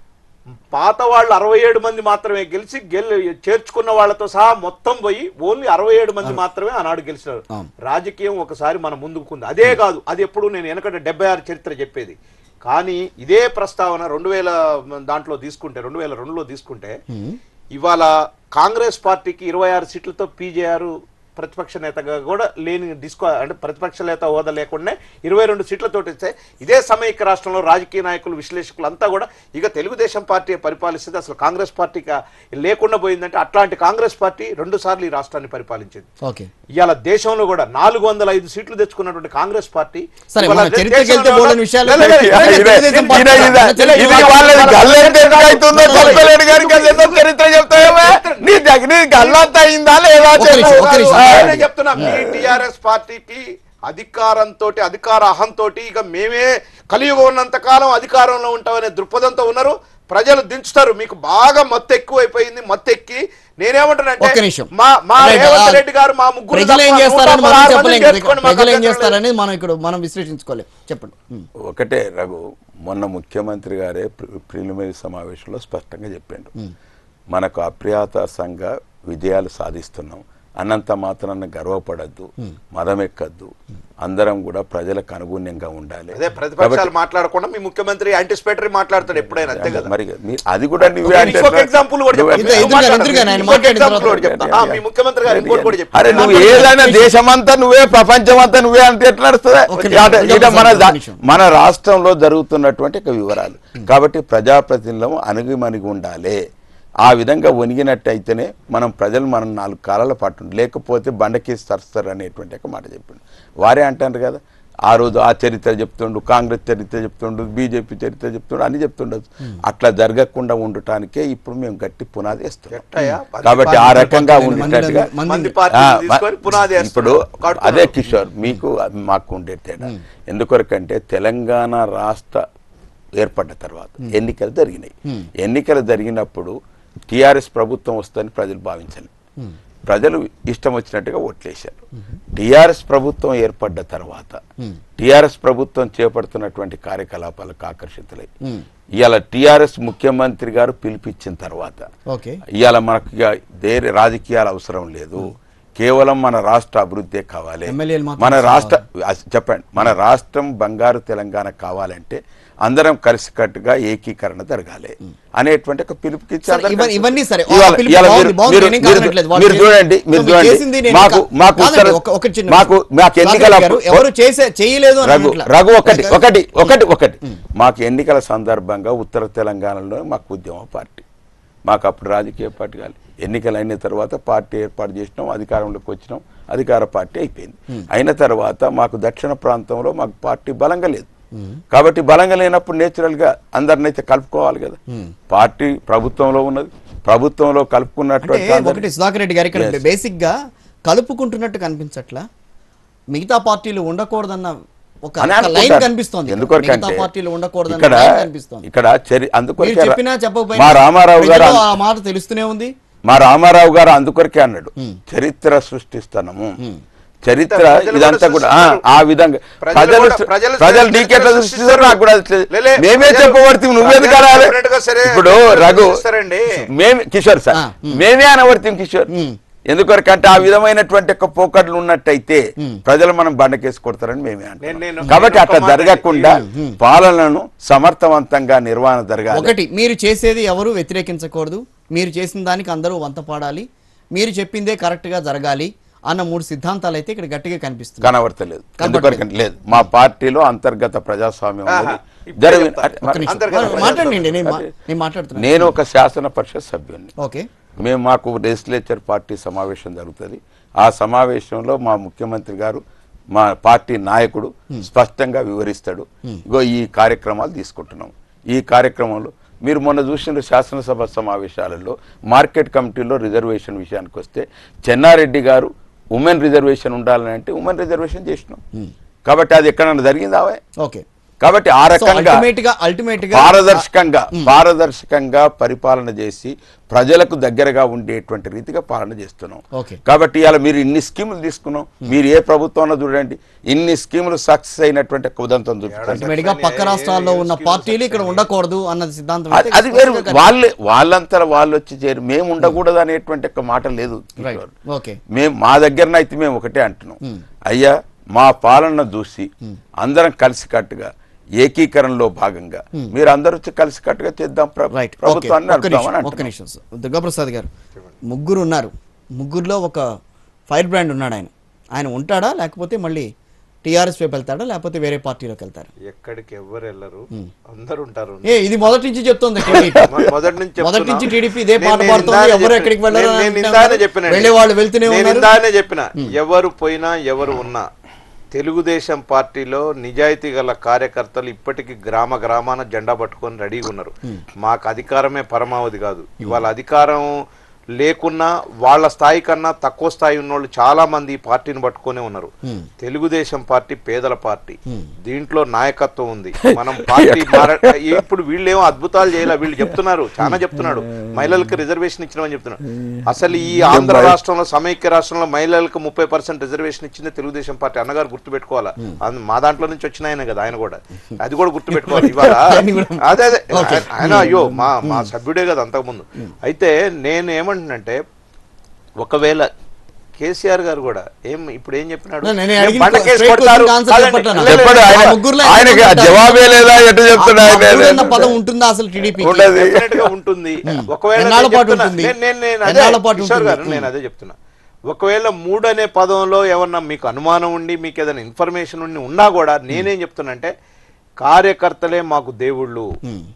పాత వాళ్ళు అరవై ఏడు మంది మాత్రమే గెలిచి గెలి చేర్చుకున్న వాళ్ళతో సహా మొత్తం పోయి ఓన్లీ అరవై ఏడు మంది మాత్రమే ఆనాడు గెలిచినారు రాజకీయం ఒకసారి మన ముందుకుంది అదే కాదు అది ఎప్పుడు నేను వెనకట డెబ్బై ఆరు చరిత్ర చెప్పేది కానీ ఇదే ప్రస్తావన రెండు వేల దాంట్లో తీసుకుంటే రెండు వేల రెండులో తీసుకుంటే ఇవాళ కాంగ్రెస్ పార్టీకి ఇరవై ఆరు సీట్లతో పీజేఆర్ ప్రతిపక్ష నేతగా కూడా లేని డిస్కో అంటే ప్రతిపక్ష నేత హోదా లేకుండా ఇరవై రెండు సీట్లతో ఇస్తే ఇదే సమైక్య రాష్ట్రంలో రాజకీయ నాయకులు విశ్లేషకులు అంతా కూడా ఇక తెలుగుదేశం పార్టీ పరిపాలిస్తుంది అసలు కాంగ్రెస్ పార్టీకి లేకుండా పోయిందంటే అట్లాంటి కాంగ్రెస్ పార్టీ రెండు సార్లు ఈ రాష్ట్రాన్ని పరిపాలించింది ఓకే ఇవాళ దేశంలో కూడా నాలుగు వందల ఐదు సీట్లు తెచ్చుకున్నటువంటి కాంగ్రెస్ పార్టీ సరే, ఇవాళ మన చరిత్రకి దేశంలో వెళ్తే కూడా- బోలెడు విషయాలు లే, లే, లే, ఇదే- లే, ఇదే- లే, తెలుగుదేశం లే, పార్టీ లే, ఇది- లే, ఇది లే, వాళ్ళది లే, గల్లంత ఎందుకు అవుతుందో లే, లే, చెప్పలేడు గారికి అది ఏదో చరిత్ర చెప్తావేమో నీ దగ్గర నీ గల్లంత అయిందా లేదా ఒక నిమిషం, చెప్పు. ఒక నిమిషం. ఆ, నేనే చెప్తున్నా మీ టిఆర్ఎస్ పార్టీకి అధికారంతో అధికార అహంతో ఇక మేమే కలియుగం ఉన్నంత కాలం అధికారంలో ఉంటామనే దృక్పథంతో ఉన్నారు ప్రజలు దించుతారు మీకు బాగా మత్తు ఎక్కువైపోయింది మత్తు ఎక్కి నేనేమంటానంటే ఒక్క నిమిషం మా మా రైట్, రేవంత్ ఆ, రెడ్డి గారు మా ముగ్గురు ప్రజలు ఏం తప్ప చేస్తారని నూట మనం పదహారు చెప్పలేం మందిని కదా. చేర్చుకోండి, మాకు ప్రజలు ఏం అభ్యంతరం లేదు. చేస్తారనేది మనం ఇక్కడ మనం విశ్లేషించుకోలేం చెప్పండి ఉమ్. ఒకటే రఘు మొన్న ముఖ్యమంత్రి గారే ప్రి- ప్రిలిమినరీ సమావేశంలో స్పష్టంగా చెప్పిండు మనకు అప్రియాత సంఘ విజయాలు సాధిస్తున్నాం అన్నంత మాత్రాన గర్వపడద్దు మదం ఎక్కద్దు అందరం కూడా ప్రజలకు అనుగుణ్యంగా ఉండాలి అదే ప్రతిపక్షాలు మాట్లాడకుండా మీ ముఖ్యమంత్రి యాంటిసిపేటరీ మాట్లాడతాడు ఎప్పుడైనా అంతే కదా మరి మీ- అది కూడా నువ్వే నేను అంటే ఇంకొక ఎట్లా? ఎగ్జాంపుల్ కూడా నువ్వే- చెప్తా. ఇద్దరు- ఇద్దరు గారు, ఇద్దరు గారు, ఆయన ఇంకొక మాట్లాడిన ఎగ్జాంపుల్ తర్వాత కూడా చెప్తా. ఆ, మీ ముఖ్యమంత్రి గారు ఇంకోటి కూడా చెప్తా. అరే నువ్వు ఏదైనా దేశమంతా నువ్వే ప్రపంచమంతా నువ్వే అంటే ఎట్లా నడుస్తుందా ఒక్క నిమిషం, అంటే ఒక్క ఇట మన నిమిషం, దా- ఒక్క నిమిషం. మన రాష్ట్రంలో జరుగుతున్నటువంటి ఒక వివరాలు కాబట్టి ప్రజాప్రతినిధులం అణిగిమణిగి ఉండాలి ఆ విధంగా వణిగినట్టయితేనే మనం ప్రజలు మనం నాలుగు కాలాల పాటు ఉండాలి. లేకపోతే బండకేసి తరుస్తారు అనేటువంటి ఒక మాట చెప్పిండు వారే అంటారు కదా ఆ రోజు ఆ చరిత్ర చెప్తుండు కాంగ్రెస్ చరిత్ర చెప్తుండు బీజేపీ చరిత్ర చెప్తుండు అని చెప్తుండొచ్చు అట్లా జరగకుండా ఉండటానికే ఇప్పుడు మేము గట్టి పునాది వేస్తున్నాం ఎట్టయ్యా? మంది కాబట్టి ఆ పార్టీలు రకంగా మంది- ఉండేటట్టుగా మంది- మంది ఆ, పార్టీలు మ- తీసుకొని పునాది ఇప్పుడు వేస్తున్నారు. అదే కిషోర్ మీకు మాకు ఉండే తేడా ఎందుకొరకంటే తెలంగాణ రాష్ట్ర ఏర్పడ్డ తర్వాత ఎన్నికలు జరిగినాయి ఎన్నికలు జరిగినప్పుడు టిఆర్ఎస్ ప్రభుత్వం వస్తుందని ప్రజలు భావించలేదు ప్రజలు ఇష్టం వచ్చినట్టుగా ఓట్లేశారు టిఆర్ఎస్ ప్రభుత్వం ఏర్పడ్డ తర్వాత టిఆర్ఎస్ ప్రభుత్వం చేపడుతున్నటువంటి కార్యకలాపాలకు ఆకర్షితులై ఇవాళ టిఆర్ఎస్ ముఖ్యమంత్రి గారు పిలిపించిన తర్వాత ఓకే ఇవాళ మనకు ఇక వేరే రాజకీయాలు అవసరం లేదు కేవలం మన రాష్ట్ర అభివృద్ధి కావాలి ఎమ్మెల్యేలు మాత్రం మన రాష్ట్ర అస్- చెప్పండి మన రాష్ట్రం బంగారు తెలంగాణ కావాలంటే అందరం కలిసికట్టుగా ఏకీకరణ జరగాలి అనేటువంటి ఒక పిలుపుకిచ్చి సరే, అందరం ఇవన్నీ- కలిసి- ఇవన్నీ సరే. ఇవాళ- ఆ పిలుపు ఇవాళ బాగుంది, మీరు- బాగుంది, మీరు- నేనేం మీరు- కాదనట్లేదు. వాళ్ళు మీరు చేసి- చూడండి మీరు మీరు చూడండి చేసింది నేను మాకు ఇంకా- మాకు కాదండి, ఉత్తర ఒక- ఒక చిన్న మాకు మాకు స్వామి ఎన్నికల గారు, ఎవరు చేసే చేయలేదు అని రఘు అనట్లా. రఘు ఒకటి ఒకటి ఒకటి ఒకటి మాకు ఎన్నికల సందర్భంగా ఉత్తర తెలంగాణలో మాకు ఉద్యమ పార్టీ మాకు అప్పుడు రాజకీయ పార్టీ కాదు ఎన్నికలు అయిన తర్వాత పార్టీ ఏర్పాటు చేసినాం అధికారంలోకి వచ్చినాం అధికార పార్టీ అయిపోయింది అయిన తర్వాత మాకు దక్షిణ ప్రాంతంలో మాకు పార్టీ బలంగా లేదు కాబట్టి బలంగా లేనప్పుడు నేచురల్ గా అందరినైతే కలుపుకోవాలి కదా పార్టీ ప్రభుత్వంలో ఉన్నది ప్రభుత్వంలో అంటే కలుపుకున్నటువంటి ఒకటి అందరినీ- సుధాకర్ రెడ్డి గారు ఇక్కడ Yes. బేసిక్ గా కలుపుకుంటున్నట్టు కనిపించట్లా మిగతా పార్టీలు ఉండకూడదన్న ఒక అని లైన్ అనుకుంటారు. కనిపిస్తోంది ఇక్కడ. ఎందుకొరకంటే మిగతా పార్టీలు ఉండకూడదన్న ఇక్కడ లైన్ కనిపిస్తోంది ఇక్కడ చరి అందుకొరకే మీరు చెప్పినా మా చెప్పకపోయినా రామారావు గారు ప్రజల్లో ఆ మాట తెలుస్తూనే ఉంది మా రామారావు గారు అందుకొరకే అన్నాడు చరిత్ర సృష్టిస్తాము చరిత్ర ప్రజలు ఇదంతా కూడా కూడా ఆ, సృష్టిస్తారు. ఆ విధంగా ప్రజలు ప్రజలు కూడా- ప్రజలు ప్రజలు చరిత్ర నీకెట్లా సృష్టిస్తారు. సృష్టిస్తారు నాకు కూడా తెలియదు. లే, లే, మేమే ప్రజలు- చెప్పబడితే నువ్వేది ప్రజలు కావాలి separate గా సరే ఇప్పుడు చరిత్ర రఘు సృష్టిస్తారండి. మేము కిషోర్ సార్ ఆ, మేమే అనవర్తిం కిషోర్ ఎందుకొరకంటే ఆ విధమైనటువంటి ఒక పోకడ్లు ఉన్నట్టయితే ప్రజలు మనం బండకేసి కొడతారని మేమే నేను- అంటాం నేను- కాబట్టి నేను అట్లా ఒక మాట జరగకుండా పాలనను సమర్థవంతంగా నిర్వహణ జరగాలి ఒకటి మీరు చేసేది ఎవరు వ్యతిరేకించకూడదు మీరు చేసిన దానికి అందరూ వంత పాడాలి మీరు చెప్పిందే కరెక్ట్ గా జరగాలి అన్న మూడు సిద్ధాంతాలు అయితే ఇక్కడ గట్టిగా కనిపిస్తుంది కనబడతలేదు ఎందుకొరకంటే లేదు మా పార్టీలో అంతర్గత ప్రజాస్వామ్యం ఆహా, ఉన్నది. ఇప్పుడే జరిగి- చెప్తా. అరే, ఒక్క మరి- నిమిషం. అంతర్గత మరి మాట్లాడండి నేను మా- నేను మాట్లాడుతున్నాను నేను ఒక శాసన పరిషత్ సభ్యుని ఓకే మేము మాకు లెజిస్లేచర్ పార్టీ సమావేశం జరుగుతుంది ఆ సమావేశంలో మా ముఖ్యమంత్రి గారు మా పార్టీ నాయకుడు స్పష్టంగా వివరిస్తాడు ఇగో ఈ కార్యక్రమాలు తీసుకుంటున్నాం ఈ కార్యక్రమంలో మీరు మొన్న చూసిన శాసనసభ సమావేశాలలో మార్కెట్ కమిటీలో రిజర్వేషన్ విషయానికి వస్తే చెన్నారెడ్డి గారు ఉమెన్ రిజర్వేషన్ ఉండాలని అంటే ఉమెన్ రిజర్వేషన్ చేసినాం కాబట్టి అది ఎక్కడన్నా జరిగిందా అవే? ఓకే కాబట్టి ఆ సో రకంగా అల్టిమేట్ గా అల్టిమేట్ గా పారదర్శకంగా పారదర్శకంగా పరిపాలన చేసి ప్రజలకు దగ్గరగా ఉండేటువంటి రీతిగా పాలన చేస్తున్నాం ఓకే. కాబట్టి ఇవాళ మీరు ఇన్ని స్కీములు తీసుకున్నాం మీరు ఏ ప్రభుత్వంలో చూడండి ఇన్ని స్కీములు సక్సెస్ అయినటువంటి ఒక ఉదంతం చూపిస్తాను అల్టిమేట్ గా పక్క రాష్ట్రాల్లో ఉన్న పార్టీలు ఇక్కడ ఉండకూడదు అన్నది సిద్ధాంతం అది- అయితే అది వేరు స్పష్టంగా వాళ్ళే వాళ్ళంతా వాళ్ళు వచ్చి చేరు మేము ఉండకూడదు అనేటువంటి ఒక మాట లేదు రైట్ కిషోర్. ఓకే మేము మా దగ్గరన అయితే మేము ఒకటే అంటున్నాం అయ్యా మా పాలన చూసి అందరం కలిసికట్టుగా ఏకీకరణలో భాగంగా మీరు అందరూ వచ్చి కలిసికట్టుగా చేద్దాం ప్ర- రైట్ ఓకే ప్రభుత్వాన్ని ఒక్క నడుపుదామని నిమిషం ఒక్క అంటున్నాం. నిమిషం సార్. దుర్గాప్రసాద్ గారు ముగ్గురు ఉన్నారు ముగ్గురులో ఒక ఫైర్ బ్రాండ్ ఉన్నాడు ఆయన ఆయన ఉంటాడా లేకపోతే మళ్ళీ టీఆర్ఎస్ వైపు వెళ్తాడా లేకపోతే వేరే పార్టీలోకి వెళ్తారా ఎక్కడికి ఎవరు వెళ్ళరు అందరు ఉంటారు ఏ ఇది మొదటి నుంచి చెప్తుంది TDP. మొ- మొదటి నుంచి మొదటి చెప్తున్నా. నుంచి టీడీపీ ఇదే నేను- పాట నేను పాడుతోంది ఇందానే ఎవరు చెప్పిన- ఎక్కడికి వెళ్ళరు నేను- అని నేను అంటున్నారు. ఇందానే చెప్పినండి. వెళ్ళే వాళ్ళు వెళ్తూనే నేను ఉన్నారు ఇందానే చెప్పిన ఎవరు పోయినా ఎవరు ఉన్నా తెలుగుదేశం పార్టీలో నిజాయితీ గల కార్యకర్తలు ఇప్పటికీ గ్రామ గ్రామాన జెండా పట్టుకొని రెడీగా ఉన్నారు మాకు అధికారమే పరమావధి కాదు ఇవాళ అధికారం లేకున్నా వాళ్ళ స్థాయి కన్నా తక్కువ స్థాయి ఉన్నోళ్ళు చాలా మంది ఈ పార్టీని పట్టుకొనే ఉన్నారు తెలుగుదేశం పార్టీ పేదల పార్టీ దీంట్లో నాయకత్వం ఉంది మనం పార్టీ మార- ఇప్పుడు వీళ్ళేమో అద్భుతాలు చేయాలి వీళ్ళు చెప్తున్నారు చాలా చెప్తున్నాడు మహిళలకు రిజర్వేషన్ ఇచ్చినామని చెప్తున్నారు అసలు ఈ ఆంధ్ర రాష్ట్రంలో సమైక్య రాష్ట్రంలో మహిళలకు ముప్పై పర్సెంట్ రిజర్వేషన్ ఇచ్చింది తెలుగుదేశం పార్టీ అన్నగారు గుర్తుపెట్టుకోవాలా అది మా దాంట్లో నుంచి వచ్చిన ఆయన కదా ఆయన కూడా అది కూడా గుర్తుపెట్టుకోవాలి ఇవాళ ఆయన్ని కూడా- అదే అదే ఆయన అయ్యో మా మా సభ్యుడే కదా అంతకుముందు అయితే నేను ఏమంటున్నంటే ఒకవేళ కేసీఆర్ గారు కూడా ఏం ఇప్పుడు ఏం చెప్పినాడు నేను మేము అడిగిన బండ కేసు straight కొడతారు. question answer కాదండి, చెప్పండి లే, లే, చెప్పండి లే, ఆయన ఆ ముగ్గురులో ఆయనకి ఆ ఎవరు జవాబే లేదా ఎట్లా చెప్తున్నా ఆ ఆయన ముగ్గురు అన్న పదం ఉంటుందా అసలు టీడీపీ ఉండదు. డెఫినెట్ గా ఉంటుంది ఒకవేళ ఎన్నాళ్ళ నేను పాటు చెప్తున్నా, ఉంటుంది? నేను- నేను- నేను అదే ఎన్నాళ్ళ పాటు కిషోర్ ఉంటుంది? గారు నేను అదే చెప్తున్నా ఒకవేళ మూడు అనే పదంలో ఏమన్నా మీకు అనుమానం ఉండి మీకు ఏదైనా ఇన్ఫర్మేషన్ ఉండి ఉన్నా కూడా నేనేం చెప్తున్నా అంటే కార్యకర్తలే మాకు దేవుళ్ళు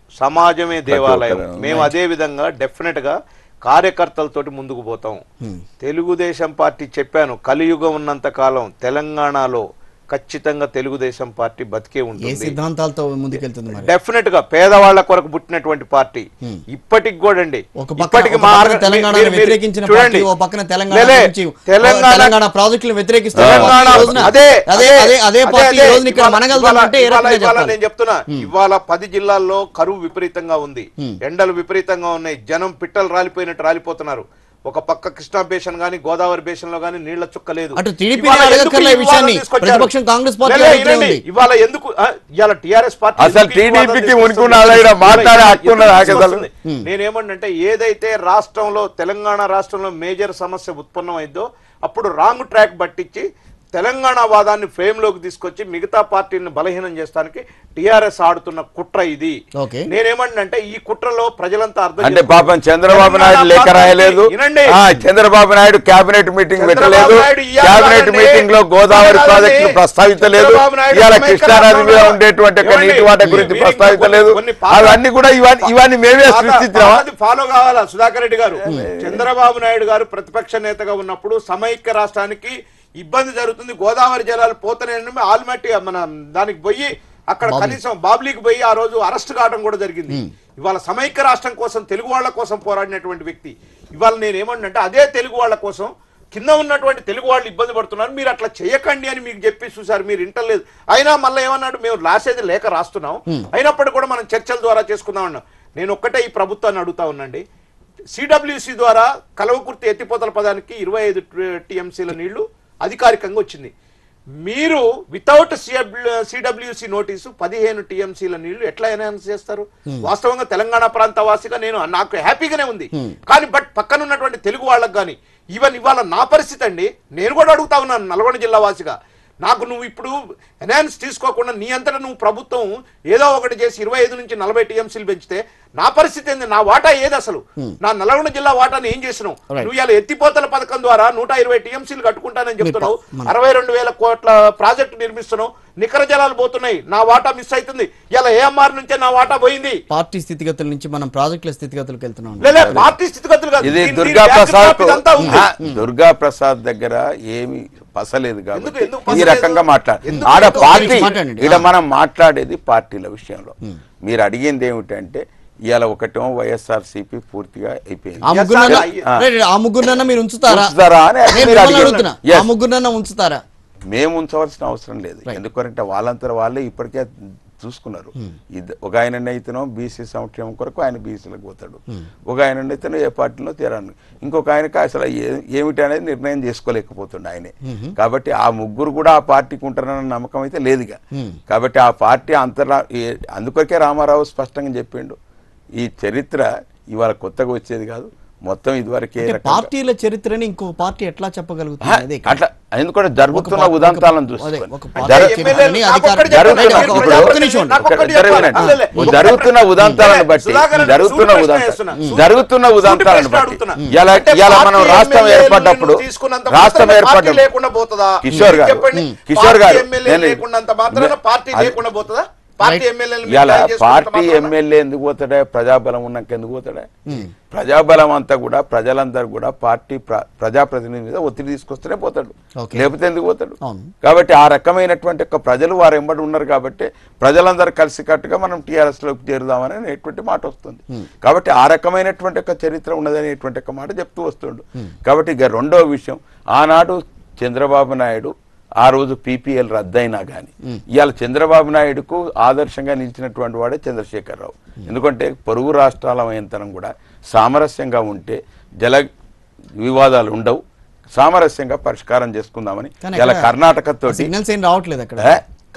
సమాజమే దేవాలయం ఒక్కరు, మేము అదే విధంగా డెఫినెట్ గా కార్యకర్తలతోటి ముందుకు పోతాం తెలుగుదేశం పార్టీ చెప్పాను కలియుగం ఉన్నంత కాలం తెలంగాణలో ఖచ్చితంగా తెలుగుదేశం పార్టీ బతికే ఏ ఉంటుంది సిద్ధాంతాలతో ముందుకెళ్తుంది మరి డెఫినెట్ గా పేదవాళ్ల కొరకు పుట్టినటువంటి పార్టీ ఇప్పటికి కూడా అండి ఒక పక్కన ఇప్పటికి ఒక మా పక్కన ఆర్గ- తెలంగాణ మీరు- మీరు వ్యతిరేకించిన చూడండి. పార్టీ ఓ పక్కన తెలంగాణ లేలే, నుంచి తెలంగాణ తెలంగాణ ప్రాజెక్టులు వ్యతిరేకిస్తున్న తెలంగాణ పార్టీ ఈ రోజున అదే అదే అదే అదే పార్టీ ఈ అదే. రోజున ఇక్కడ ఇవాళ- మనగలుగుతుందంటే ఏ ఇవాళ- రకంగా ఇవాళ చెప్పాలి నేను చెప్తున్నా ఇవాళ పది జిల్లాల్లో కరువు విపరీతంగా ఉంది ఎండలు విపరీతంగా ఉన్నాయి జనం పిట్టలు రాలిపోయినట్టు రాలిపోతున్నారు ఒక పక్క కృష్ణా బేషన్ గానీ గోదావరి బేషన్ లో గానీ నీళ్ల చుక్క లేదు అటు TDP ఇవాళ ని ఎందుకు అడగక్కర్లే ఈ ఈ విషయాన్ని. వివాదం తీసుకొచ్చారు? ప్రతిపక్షం కాంగ్రెస్ పార్టీ లే, లే, అడుగుతూనే వినండి. ఉంది. ఇవాళ ఎందుకు ఆ, ఇవాళ టిఆర్ఎస్ పార్టీ అసలు ఎందుకు ఈ వివాదం TDP కి తీసుకొస్తుంది? ఉనికిన ఆడ మాట్లాడే హక్కు ఉన్నది ఎందుకు ఆకేదాలు? తీసుకొస్తుంది? నేనేమంటే ఏదైతే రాష్ట్రంలో తెలంగాణ రాష్ట్రంలో మేజర్ సమస్య ఉత్పన్నమైందో అప్పుడు రాంగ్ ట్రాక్ పట్టించి తెలంగాణ వాదాన్ని ఫ్రేమ్ లోకి తీసుకొచ్చి మిగతా పార్టీని బలహీనం చేస్తానికి టిఆర్ఎస్ ఆడుతున్న కుట్ర ఇది ఓకే. నేనేమంటే ఈ కుట్రలో ప్రజలంతా అర్థం అంటే చేసుకోవాలి. పాపం చంద్రబాబు నాయుడు తెలంగాణ లేఖ పార్టీకి- రాయలేదు వినండి. ఆ, చంద్రబాబు నాయుడు కేబినెట్ మీటింగ్ చంద్రబాబు పెట్టలేదు నాయుడు ఇయ్యాల కేబినెట్ కాదండి. మీటింగ్ లో గోదావరి కాదండి. ప్రాజెక్టులు ప్రస్తావించలేదు చంద్రబాబు నాయుడు ఇవాళ సమైక్య కృష్ణానది మీద రాష్ట్రంలో ఉండేటువంటి ఒక ఏమండి? నీటి వాట గురించి మీరు ప్రస్తావించలేదు కొన్ని పాత- అవన్నీ కూడా ఇవన్నీ ఇవన్నీ మేమే పాత- సృష్టించామా పాతది ఫాలో కావాలా సుధాకర్ రెడ్డి గారు చంద్రబాబు నాయుడు గారు ప్రతిపక్ష నేతగా ఉన్నప్పుడు సమైక్య రాష్ట్రానికి ఇబ్బంది జరుగుతుంది గోదావరి జలాలు పోతనే ఆల్మట్టి మన దానికి పోయి అక్కడ కనీసం బాబ్లీకి పోయి ఆ రోజు అరెస్ట్ కావడం కూడా జరిగింది ఇవాళ సమైక్య రాష్ట్రం కోసం తెలుగు వాళ్ళ కోసం పోరాడినటువంటి వ్యక్తి ఇవాళ నేను ఏమంటే అదే తెలుగు వాళ్ళ కోసం కింద ఉన్నటువంటి తెలుగు వాళ్ళు ఇబ్బంది పడుతున్నారు మీరు అట్లా చేయకండి అని మీకు చెప్పి చూసారు మీరు ఇంటలేదు అయినా మళ్ళీ ఏమన్నాడు మేము రాసేది లేఖ రాస్తున్నాం అయినప్పటికీ కూడా మనం చర్చల ద్వారా చేసుకుందాం అన్నాం నేను ఒక్కటే ఈ ప్రభుత్వాన్ని అడుగుతా ఉన్నాండి సిడబ్ల్యూసి ద్వారా కలవకుర్తి ఎత్తిపోతల పదానికి ఇరవై ఐదు టీఎంసీల నీళ్లు అధికారికంగా వచ్చింది మీరు వితౌట్ సిడబ్ల్యూసి నోటీసు పదిహేను టీఎంసీల నీళ్లు ఎట్లా ఎన్హాన్స్ చేస్తారు వాస్తవంగా తెలంగాణ ప్రాంత వాసిగా నేను నాకు హ్యాపీగానే ఉంది కానీ బట్ పక్కన ఉన్నటువంటి తెలుగు వాళ్ళకి కానీ ఈవెన్ ఇవాళ నా పరిస్థితి అండి నేను కూడా అడుగుతా ఉన్నాను నల్గొండ జిల్లా వాసిగా నాకు నువ్వు ఇప్పుడు ఎన్హాన్స్ తీసుకోకుండా నీ అంతటా నువ్వు ప్రభుత్వం ఏదో ఒకటి చేసి ఇరవై ఐదు నుంచి నలభై టీఎంసీలు పెంచితే నా పరిస్థితి ఏంది నా వాటా ఏది అసలు నా నల్గొండ జిల్లా వాటాని ఏం చేసినావు Right. నువ్వు ఇలా ఎత్తిపోతల పథకం ద్వారా నూట ఇరవై టీఎంసీలు కట్టుకుంటానని చెప్తున్నావు మన- అరవై రెండు వేల కోట్ల ప్రాజెక్టు నిర్మిస్తున్నావు నికర జలాలు పోతున్నాయి నా వాటా మిస్ అవుతుంది ఇలా ఏఎంఆర్ నుంచే నా వాటా పోయింది పార్టీ స్థితిగతుల నుంచి మనం ప్రాజెక్టుల స్థితిగతులకు వెళ్తున్నాం లేలే పార్టీ స్థితిగతులు కాదు. ఇది దీని- దీని దుర్గా back ప్రసాద్ drop ఇదంతా ఉంది. దుర్గా ప్రసాద్ దగ్గర ఏమి పసలేదు ఎందుకు- కాబట్టి ఎందుకు ఈ పసలేదు? రకంగా మాట్లాడు ఎందుకు- ఆడ ఎందుకు? పార్టీ మాట్లాడండి. ఇక్కడ మనం మాట్లాడేది పార్టీల విషయంలో మీరు అడిగింది ఏమిటంటే ఇవాళ ఒకటేమో వైఎస్ఆర్ సిపి పూర్తిగా అయిపోయింది ఆ ముగ్గురు ఆ. ఆ ముగ్గురునన్న మీరు ఉంచుతారా ఉంచుతారా అని నేను మీరు మిమ్మల్ని అడిగారు. అడుగుతున్నా Yes. ఆ ముగ్గురునన్న ఉంచుతారా మేము ఉంచవలసిన అవసరం లేదు Right. ఎందుకంటే వాళ్ళంతా వాళ్ళే ఇప్పటికే చూసుకున్నారు ఇది ఒక ఆయన అయితేనో బీసీ సంక్షేమం కొరకు ఆయన బీసీలకు పోతాడు ఒక ఆయన అయితేనో ఏ పార్టీలో తీరాను ఇంకొక ఆయనకి అసలు ఏ- ఏమిటి అనేది నిర్ణయం చేసుకోలేకపోతుండే ఆయనే కాబట్టి ఆ ముగ్గురు కూడా ఆ పార్టీకి ఉంటారన్న నమ్మకం అయితే లేదుగా కాబట్టి ఆ పార్టీ అంతరా ఏ- అందుకొరకే రామారావు స్పష్టంగా చెప్పిండు ఈ చరిత్ర ఇవాళ కొత్తగా వచ్చేది కాదు మొత్తం ఇదివరకే అంటే రకంగా- పార్టీల చరిత్రని ఇంకో పార్టీ ఎట్లా చెప్పగలుగుతుంది ఆ, అనేది ఇక్కడ. అట్లా ఎందుకంటే జరుగుతున్న ఒక- ఉదంతాలను ఒక- చూసుకొని అదే, ఒక పార్టీ జరు- చరిత్రని ఎమ్మెల్యేలు నాకు అధికార- ఒక్కటి చెప్పండి. రైట్, జరుగుతున్న- ఒక- ఇప్పుడు- ఒక్క నిమిషం ఉండండి. నాకు ఒక్కటి జరగ- చెప్పాలి. వినండి. అల్లలే. ఓ జరుగుతున్న ఉదంతాలను బట్టి సుధాకర్ రెడ్డి, జరుగుతున్న సూటి ప్రశ్న ఉదంతాలు వేస్తున్నా. జరుగుతున్న సూటి ఉదంతాలను ప్రశ్న బట్టి అడుగుతున్నా. ఇలా అంటే ఇలా మనం పార్టీ రాష్ట్రం ఎమ్మెల్యేలు ఏర్పడ్డప్పుడు తీసుకున్నంత రాష్ట్రం మాత్రాన పార్టీ ఏర్పడ్డప్పుడు లేకుండా పోతుందా కిషోర్ గారు చెప్పండి కిషోర్ పార్టీ గారు ఎమ్మెల్యే నేను- లేకున్నంత మాత్రాన పార్టీ అది- లేకుండా పోతుందా పార్టీ Right. ఎమ్మెల్యేలు ఇలా పార్టీ ఎమ్మెల్యే ఎందుకు పోతాడే ప్రజాబలం ఉన్నాక ఎందుకు పోతాడే ప్రజాబలం అంతా కూడా ప్రజలందరూ కూడా పార్టీ ప్ర- ప్రజాప్రతినిధి మీద ఒత్తిడి తీసుకొస్తేనే పోతాడు Okay. లేకపోతే ఎందుకు పోతాడు అవును. కాబట్టి ఆ రకమైనటువంటి ఒక ప్రజలు వారు ఎంబడి ఉన్నారు కాబట్టి ప్రజలందరూ కలిసికట్టుగా మనం టీఆర్ఎస్ లోకి చేరుదామని అనేటువంటి మాట వస్తుంది కాబట్టి ఆ రకమైనటువంటి ఒక చరిత్ర ఉన్నదనేటువంటి ఒక మాట చెప్తూ వస్తుండు కాబట్టి ఇక రెండో విషయం ఆనాడు చంద్రబాబు నాయుడు ఆ రోజు పీపీఎల్ రద్దయినా కానీ ఇవాళ చంద్రబాబు నాయుడుకు ఆదర్శంగా నిలిచినటువంటి వాడే చంద్రశేఖరరావు ఎందుకంటే పొరుగు రాష్ట్రాల అయంతరం కూడా సామరస్యంగా ఉంటే జల వివాదాలు ఉండవు సామరస్యంగా పరిష్కారం చేసుకుందామని కానీ ఇలా అక్కడ కర్ణాటక తోటి సిగ్నల్స్ ఏం రావట్లేదు అక్కడ ఏ?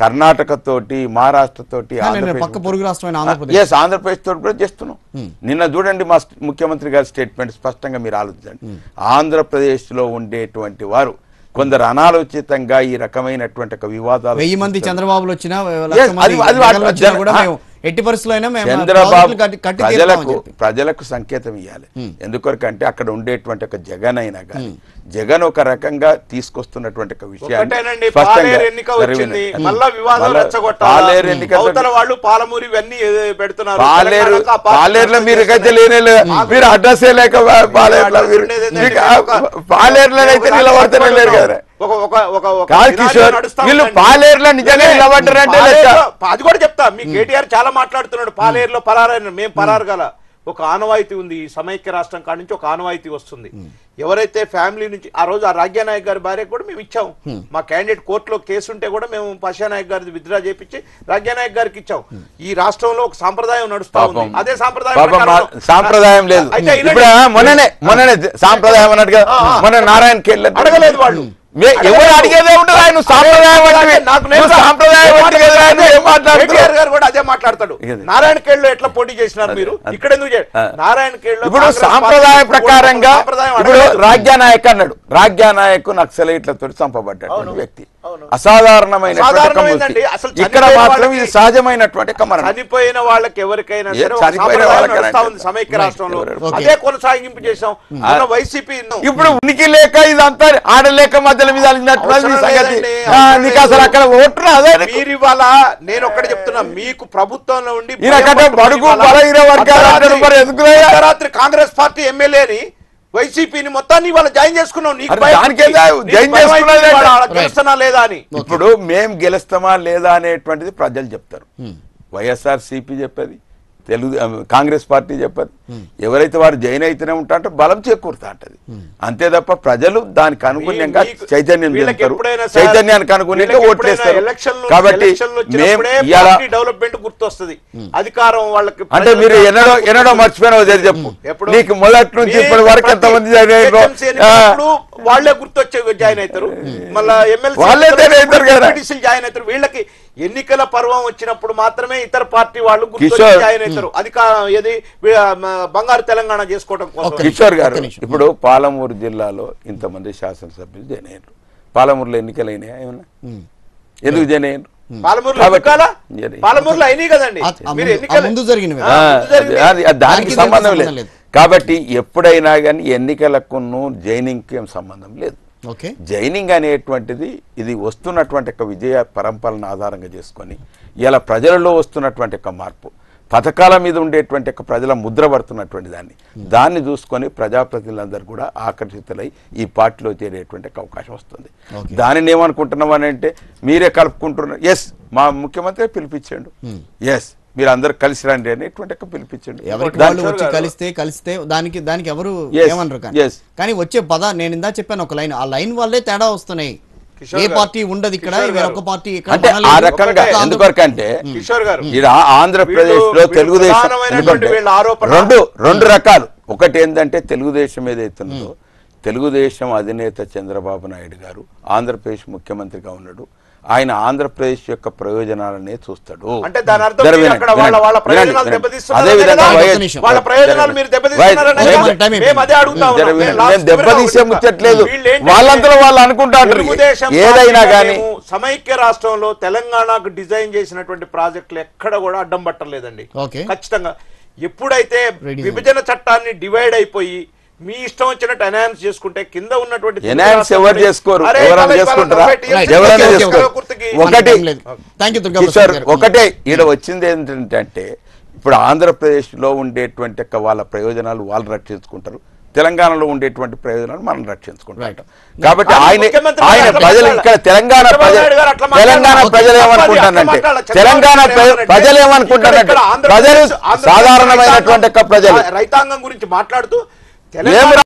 కర్ణాటక తోటి మహారాష్ట్ర తోటి కానీ నేను ఆంధ్రప్రదేశ్ పక్క పొరుగు రాష్ట్రమైన ఆంధ్రప్రదేశ్ ఎస్ ఆంధ్రప్రదేశ్ తోటి కూడా చేస్తున్నాం నిన్న చూడండి మా స్ట్- ముఖ్యమంత్రి గారి స్టేట్మెంట్ స్పష్టంగా మీరు ఆలోచించండి ఆంధ్రప్రదేశ్ లో ఉండేటువంటి వారు కొందరు అనాలోచితంగా ఈ రకమైనటువంటి ఒక వివాదాలు వెయ్యి మంది చంద్రబాబులు వచ్చినా లక్ష Yes, మంది అది- అది జగన్లు వచ్చినా జన- కూడా ఆ. మేము ఎట్టి పరిస్థితుల్లో అయినా మేము చంద్రబాబు ప్రాజెక్టులు కట్టి కట్టి తీరుతామని ప్రజలకు చెప్పి. ప్రజలకు సంకేతం ఇవ్వాలి ఎందుకొరకంటే అక్కడ ఉండేటువంటి ఒక జగన్ అయినా కానీ జగన్ ఒక రకంగా తీసుకొస్తున్నటువంటి ఒక ఒకటేనండి విషయాన్ని స్పష్టంగా పాలేరు ఎన్నిక వచ్చింది జరిగినాయి. మళ్ళా వివాదం మళ్ళా రెచ్చగొట్టాలా? పాలేరు ఎన్నిక అవతల వాళ్ళు పాలమూరి ఇవన్నీ ఏ- పెడుతున్నారు పాలేరు తెలంగాణకు ఆ పార్టీ పాలేరులో నష్టం మీరు అయితే చేస్తున్నారు. లేనే లేదు. మీరు అడ్రస్సే లేక పా- పాలేరులో అడ్రస్ మీరు ఉండేది ఏంటంటే మీకు మేము ఆ ఒక- పాలేరులో అయితే ఒక నిలబడతానే లేరు కదా ఒక ఒక ఒక ఒక కాదు సినారియో కిషోర్ నడుస్తా వీళ్ళు ఉందండి. పాలేరులో నిజంగా లే, నిలబడ్డారంటే పాలేరులో- లెక్క. అది కూడా చెప్తా మీ కేటీఆర్ చాలా మాట్లాడుతున్నాడు పాలేరులో పరారైన మేము పరారు గల ఒక ఆనవాయితీ ఉంది ఈ సమైక్య రాష్ట్రం కాడి నుంచి ఒక ఆనవాయితీ వస్తుంది ఎవరైతే ఫ్యామిలీ నుంచి ఆ రోజు ఆ రాజ్యానాయక్ గారి భార్య కూడా మేము ఇచ్చాం మా క్యాండిడేట్ కోర్టులో కేసు ఉంటే కూడా మేము పశానాయక్ గారిది విత్డ్రా చేపించి రాజ్యానాయక్ గారికి ఇచ్చాం ఈ రాష్ట్రంలో ఒక సాంప్రదాయం నడుస్తా ఉంది పాపం అదే సాంప్రదాయం పాపం ప్రకారం- మా- సాంప్రదాయం లేదు అయితే వినండి. ఇప్పుడు ఆ, మొన్ననే మొన్ననే సాంప్రదాయం అన్నట్టు కదా ఆ, ఆ. మొన్న నారాయణ కెళ్ళి అడగలేదు వాళ్ళు మే- ఎవరు అడిగేదే ఉండదు ఆయన నువ్వు సాంప్రదాయం అంటే నాకు నువ్వు సాంప్రదాయం అంటే కదా ఆయన ఏం కేటీఆర్ మాట్లాడుతున్నావు గారు కూడా అదే మాట్లాడతాడు ఇది. నారాయణ కేళ్ళలో ఎట్లా పోటీ చేసినారు మీరు అది. ఇక్కడ ఎందుకు చే- ఆ. నారాయణ కేళ్ళలో ఇప్పుడు కాంగ్రెస్ సాంప్రదాయ పార్టీ ప్రకారంగా సాంప్రదాయం ఇప్పుడు అడగలేదు. రాజ్యానాయక్ అన్నాడు రాజ్యానాయక్ నక్సలైట్లతో చంపబడ్డాడు వ్యక్తి అవును. అసాధారణమైనటువంటి ఒక అసాధారణమైందండి. మృతి. అసలు ఇక్కడ చనిపోయిన మాత్రం వాళ్ళకి- ఇది సహజమైనటువంటి ఒక మరణం చనిపోయిన వాళ్ళకి ఎవరికైనా ఏ సరే ఒక చనిపోయిన సాంప్రదాయం వాళ్ళకి నడుస్తా అంటే- ఉంది సమైక్య Right. రాష్ట్రంలో ఎవరెవరు- Okay. అదే కొనసాగింపు చేసాం మన వైసీపీ ఇప్పుడు ఉనికి లేక ఇదంతా ఆడలేక మధ్యలో మీద అలిగినట్టున్నది మీ అవసరం సంగతి లేదండి, ఆ, అవసరం నీకు అసలు లేదు. అక్కడ ఓటర్ అదే నీకు. మీరు ఇవాళ నేను ఒక్కటి చెప్తున్నా మీకు ప్రభుత్వంలో ఉండి ఈయన భయం కంటే పట్టుకుని బడుగు ఇవాళ బలహీన వర్గాలు అర్ధరాత్రి- అంటారు మరి ఎందుకులయ్యా? అర్ధరాత్రి కాంగ్రెస్ పార్టీ ఎమ్మెల్యేని వైసీపీని మొత్తాన్ని ఇవాళ జాయిన్ చేసుకున్నావు నీకు అరే భయం దానికేదా ఉంది. నీకు జాయిన్ భయం చేసుకున్నది ఉంది ఇవాళ ఏంటి? ఆడ గెలుస్తున్నా లేదా అని ఇప్పుడు మేం గెలుస్తామా లేదా అనేటువంటిది ప్రజలు చెప్తారు వైఎస్ఆర్ సిపి చెప్పేది తెలుగు ఆ, కాంగ్రెస్ పార్టీ చెప్పదు ఎవరైతే వారు జైన్ అయితేనే ఉంటారో బలం చేకూరుతా అంటది అంతే తప్ప ప్రజలు దానికి అనుగుణ్యంగా మీకు- చైతన్యం వీళ్ళకి చెందుతారు ఎప్పుడైనా సార్, చైతన్యానికి అనుగుణ్యంగా వీళ్ళకి ఓట్లేస్తారు ఎప్పుడైనా ఎలక్షన్లు- కాబట్టి ఎలక్షన్లు మేము వచ్చినప్పుడే ఇవాళ పార్టీ డెవలప్మెంట్ గుర్తొస్తుంది అధికారం వాళ్ళకి అంటే మీరు ప్రజలకు ఎన్నడో ఎన్నడో మర్చిపోయినావు తెలియదు చెప్పు ఎప్పుడు? నీకు మొదటి నుంచి మీ ఇప్పటి వరకు ప్రతి ఎంతమంది జాయిన్ అయ్యారో HMC ఎన్నికలప్పుడు వాళ్ళే గుర్తొచ్చే జాయిన్ అవుతారు మళ్ళా ఎమ్మెల్సీ వాళ్ళే జాయిన్ అవుతారు కదా. జాయిన్ అవుతారు వీళ్ళకి ఎన్నికల పర్వం వచ్చినప్పుడు మాత్రమే ఇతర పార్టీ వాళ్ళు గుర్తొచ్చి కిషోర్. జాయిన్ అవుతారు అధికారం ఏది వీ- మ- బంగారు తెలంగాణ చేసుకోవడం కోసం కిషోర్ గారు ఒక్క నిమిషం. ఇప్పుడు పాలమూరు జిల్లాలో ఇంతమంది శాసనసభ్యులు జాయిన్ అయ్యారు పాలమూరులో ఎన్నికలైనాయా ఏమన్నా ఎందుకు జాయిన్ అయ్యారు పాలమూరులో కాబట్టి- ఎన్నికలా? జరి- పాలమూరులో అయినాయి కదండి ఆ- ఆ మీరు ముందు- ఎన్నికలు ఆ ముందు జరిగినవి. ఆ, ముందు జరిగింది. అది- అది- దానికి దానికి సంబంధం దీనికి లేదు సంబంధం లేదు. కాబట్టి ఎప్పుడైనా కానీ ఎన్నికలకును జైనింగ్కి ఏం సంబంధం లేదు ఓకే జైనింగ్ అనేటువంటిది ఇది వస్తున్నటువంటి ఒక విజయ పరంపరను ఆధారంగా చేసుకొని ఇలా ప్రజలలో వస్తున్నటువంటి ఒక మార్పు పథకాల మీద ఉండేటువంటి ఒక ప్రజల ముద్ర పడుతున్నటువంటి దాన్ని దాన్ని చూసుకొని ప్రజాప్రతినిధులందరూ కూడా ఆకర్షితులై ఈ పార్టీలో చేరేటువంటి ఒక అవకాశం వస్తుంది Okay. దానిని ఏమనుకుంటున్నాం అని అంటే మీరే కలుపుకుంటున్నారు ఎస్ మా ముఖ్యమంత్రి పిలిపించండు ఎస్ మీరు అందరు కలిసి రండి అనేటువంటి ఒక పిలిపించండు ఎవరికి దాని- వాళ్ళు వచ్చి కలిస్తే కలిస్తే దానికి దానికి ఎవరు Yes, ఏమనరు కానీ yes. కానీ వచ్చే పద నేను ఇందా చెప్పాను ఒక లైన్ ఆ లైన్ వల్లే తేడా వస్తున్నాయి కిషోర్ ఏ గారు, పార్టీ ఉండదు ఇక్కడ కిషోర్ గారు. వేరొక పార్టీ ఇక్కడ అంటే మనలేదు. ఆ రకంగా ఒకటే ఎందుకొరకంటే కిషోర్ గారు ఈడ ఆంధ్రప్రదేశ్ లో వీళ్ళు- తెలుగుదేశం ప్రధానమైనటువంటి ఎందుకంటే వీళ్ళ ఆరోపణ- రెండు రెండు రకాలు ఒకటి ఏంటంటే తెలుగుదేశం ఏదైతుందో తెలుగుదేశం అధినేత చంద్రబాబు నాయుడు గారు ఆంధ్రప్రదేశ్ ముఖ్యమంత్రిగా ఉన్నాడు ఆయన ఆంధ్రప్రదేశ్ యొక్క ప్రయోజనాలనే చూస్తాడు అంటే దాని అర్థం జర మీరు వినండి, అక్కడ వాళ్ళ వినండి, వాళ్ళ వినండి, ప్రయోజనాలు వినండి. దెబ్బతీస్తున్నారనే అదే విధంగా కదా? వైఎస్- ఒక్క నిమిషం. వాళ్ళ ప్రయోజనాలు మీరు దెబ్బతీస్తున్నారనే వైఎస్- కదా? వైఎస్- టైం మేము అదే అడుగుతా జర ఉన్నాం. వినండి. మేము మేము లాస్ట్ దెబ్బతీసే కూడా ముచ్చట్లేదు వీళ్ళు ఏంటంటే వాళ్ళంతలో వాళ్ళు అనుకుంటారు తెలుగుదేశం ఏదైనా పార్టీగా కానీ మేము సమైక్య రాష్ట్రంలో తెలంగాణకు డిజైన్ చేసినటువంటి ప్రాజెక్టులు ఎక్కడ కూడా అడ్డం పట్టలేదండి ఓకే. ఖచ్చితంగా ఎప్పుడైతే Ready. విభజన చట్టాన్ని డివైడ్ అయిపోయి మీ ఇష్టం వచ్చినట్టు ఎన్హాన్స్ చేసుకుంటే కింద ఉన్నటువంటి తెలుగు ఎన్హాన్స్ ఎవరు రాష్ట్రాలని- చేసుకోరు అరే, ఎవరైనా ఇవాళ చేసుకుంటారా ఒకటి Right. ఎవరైనా ఓకే, ఓకే, చేసుకోరు ఓకే. గుర్తుకి ఒకటి థ్యాంక్ యూ దుర్గా కిషోర్ ప్రసాద్ గారు. ఒకటే ఈడ వచ్చింది ఏంటంటే ఇప్పుడు ఆంధ్రప్రదేశ్ లో ఉండేటువంటి యొక్క వాళ్ళ ప్రయోజనాలు వాళ్ళు రక్షించుకుంటారు తెలంగాణలో ఉండేటువంటి ప్రయోజనాలు మనం రక్షించుకుంటాం Right. కాబట్టి కానీ ఆయన ముఖ్యమంత్రి ఆయన గారు అట్లా ప్రజలు మాట్లాడాలి. ఇక్కడ తెలంగాణ చంద్రబాబు ప్రజలు నాయుడు గారు అట్లా మాట్లాడాలి. తెలంగాణ ఓకే. ప్రజలు తప్పది, ఏమనుకుంటారంటే అట్లా మాట్లాడాలి. తెలంగాణ చంద్రబాబు ప్ర- నాయుడు ప్రజలు ఇక్కడ- ఏమనుకుంటారంటే ఇక్కడ ఆంధ్రప్రదేశ్- ప్రజలు ఆంధ్రప్రదేశ్ సాధారణమైనటువంటి యొక్క ప్రజలు రైతాంగం గురించి మాట్లాడుతూ ఏం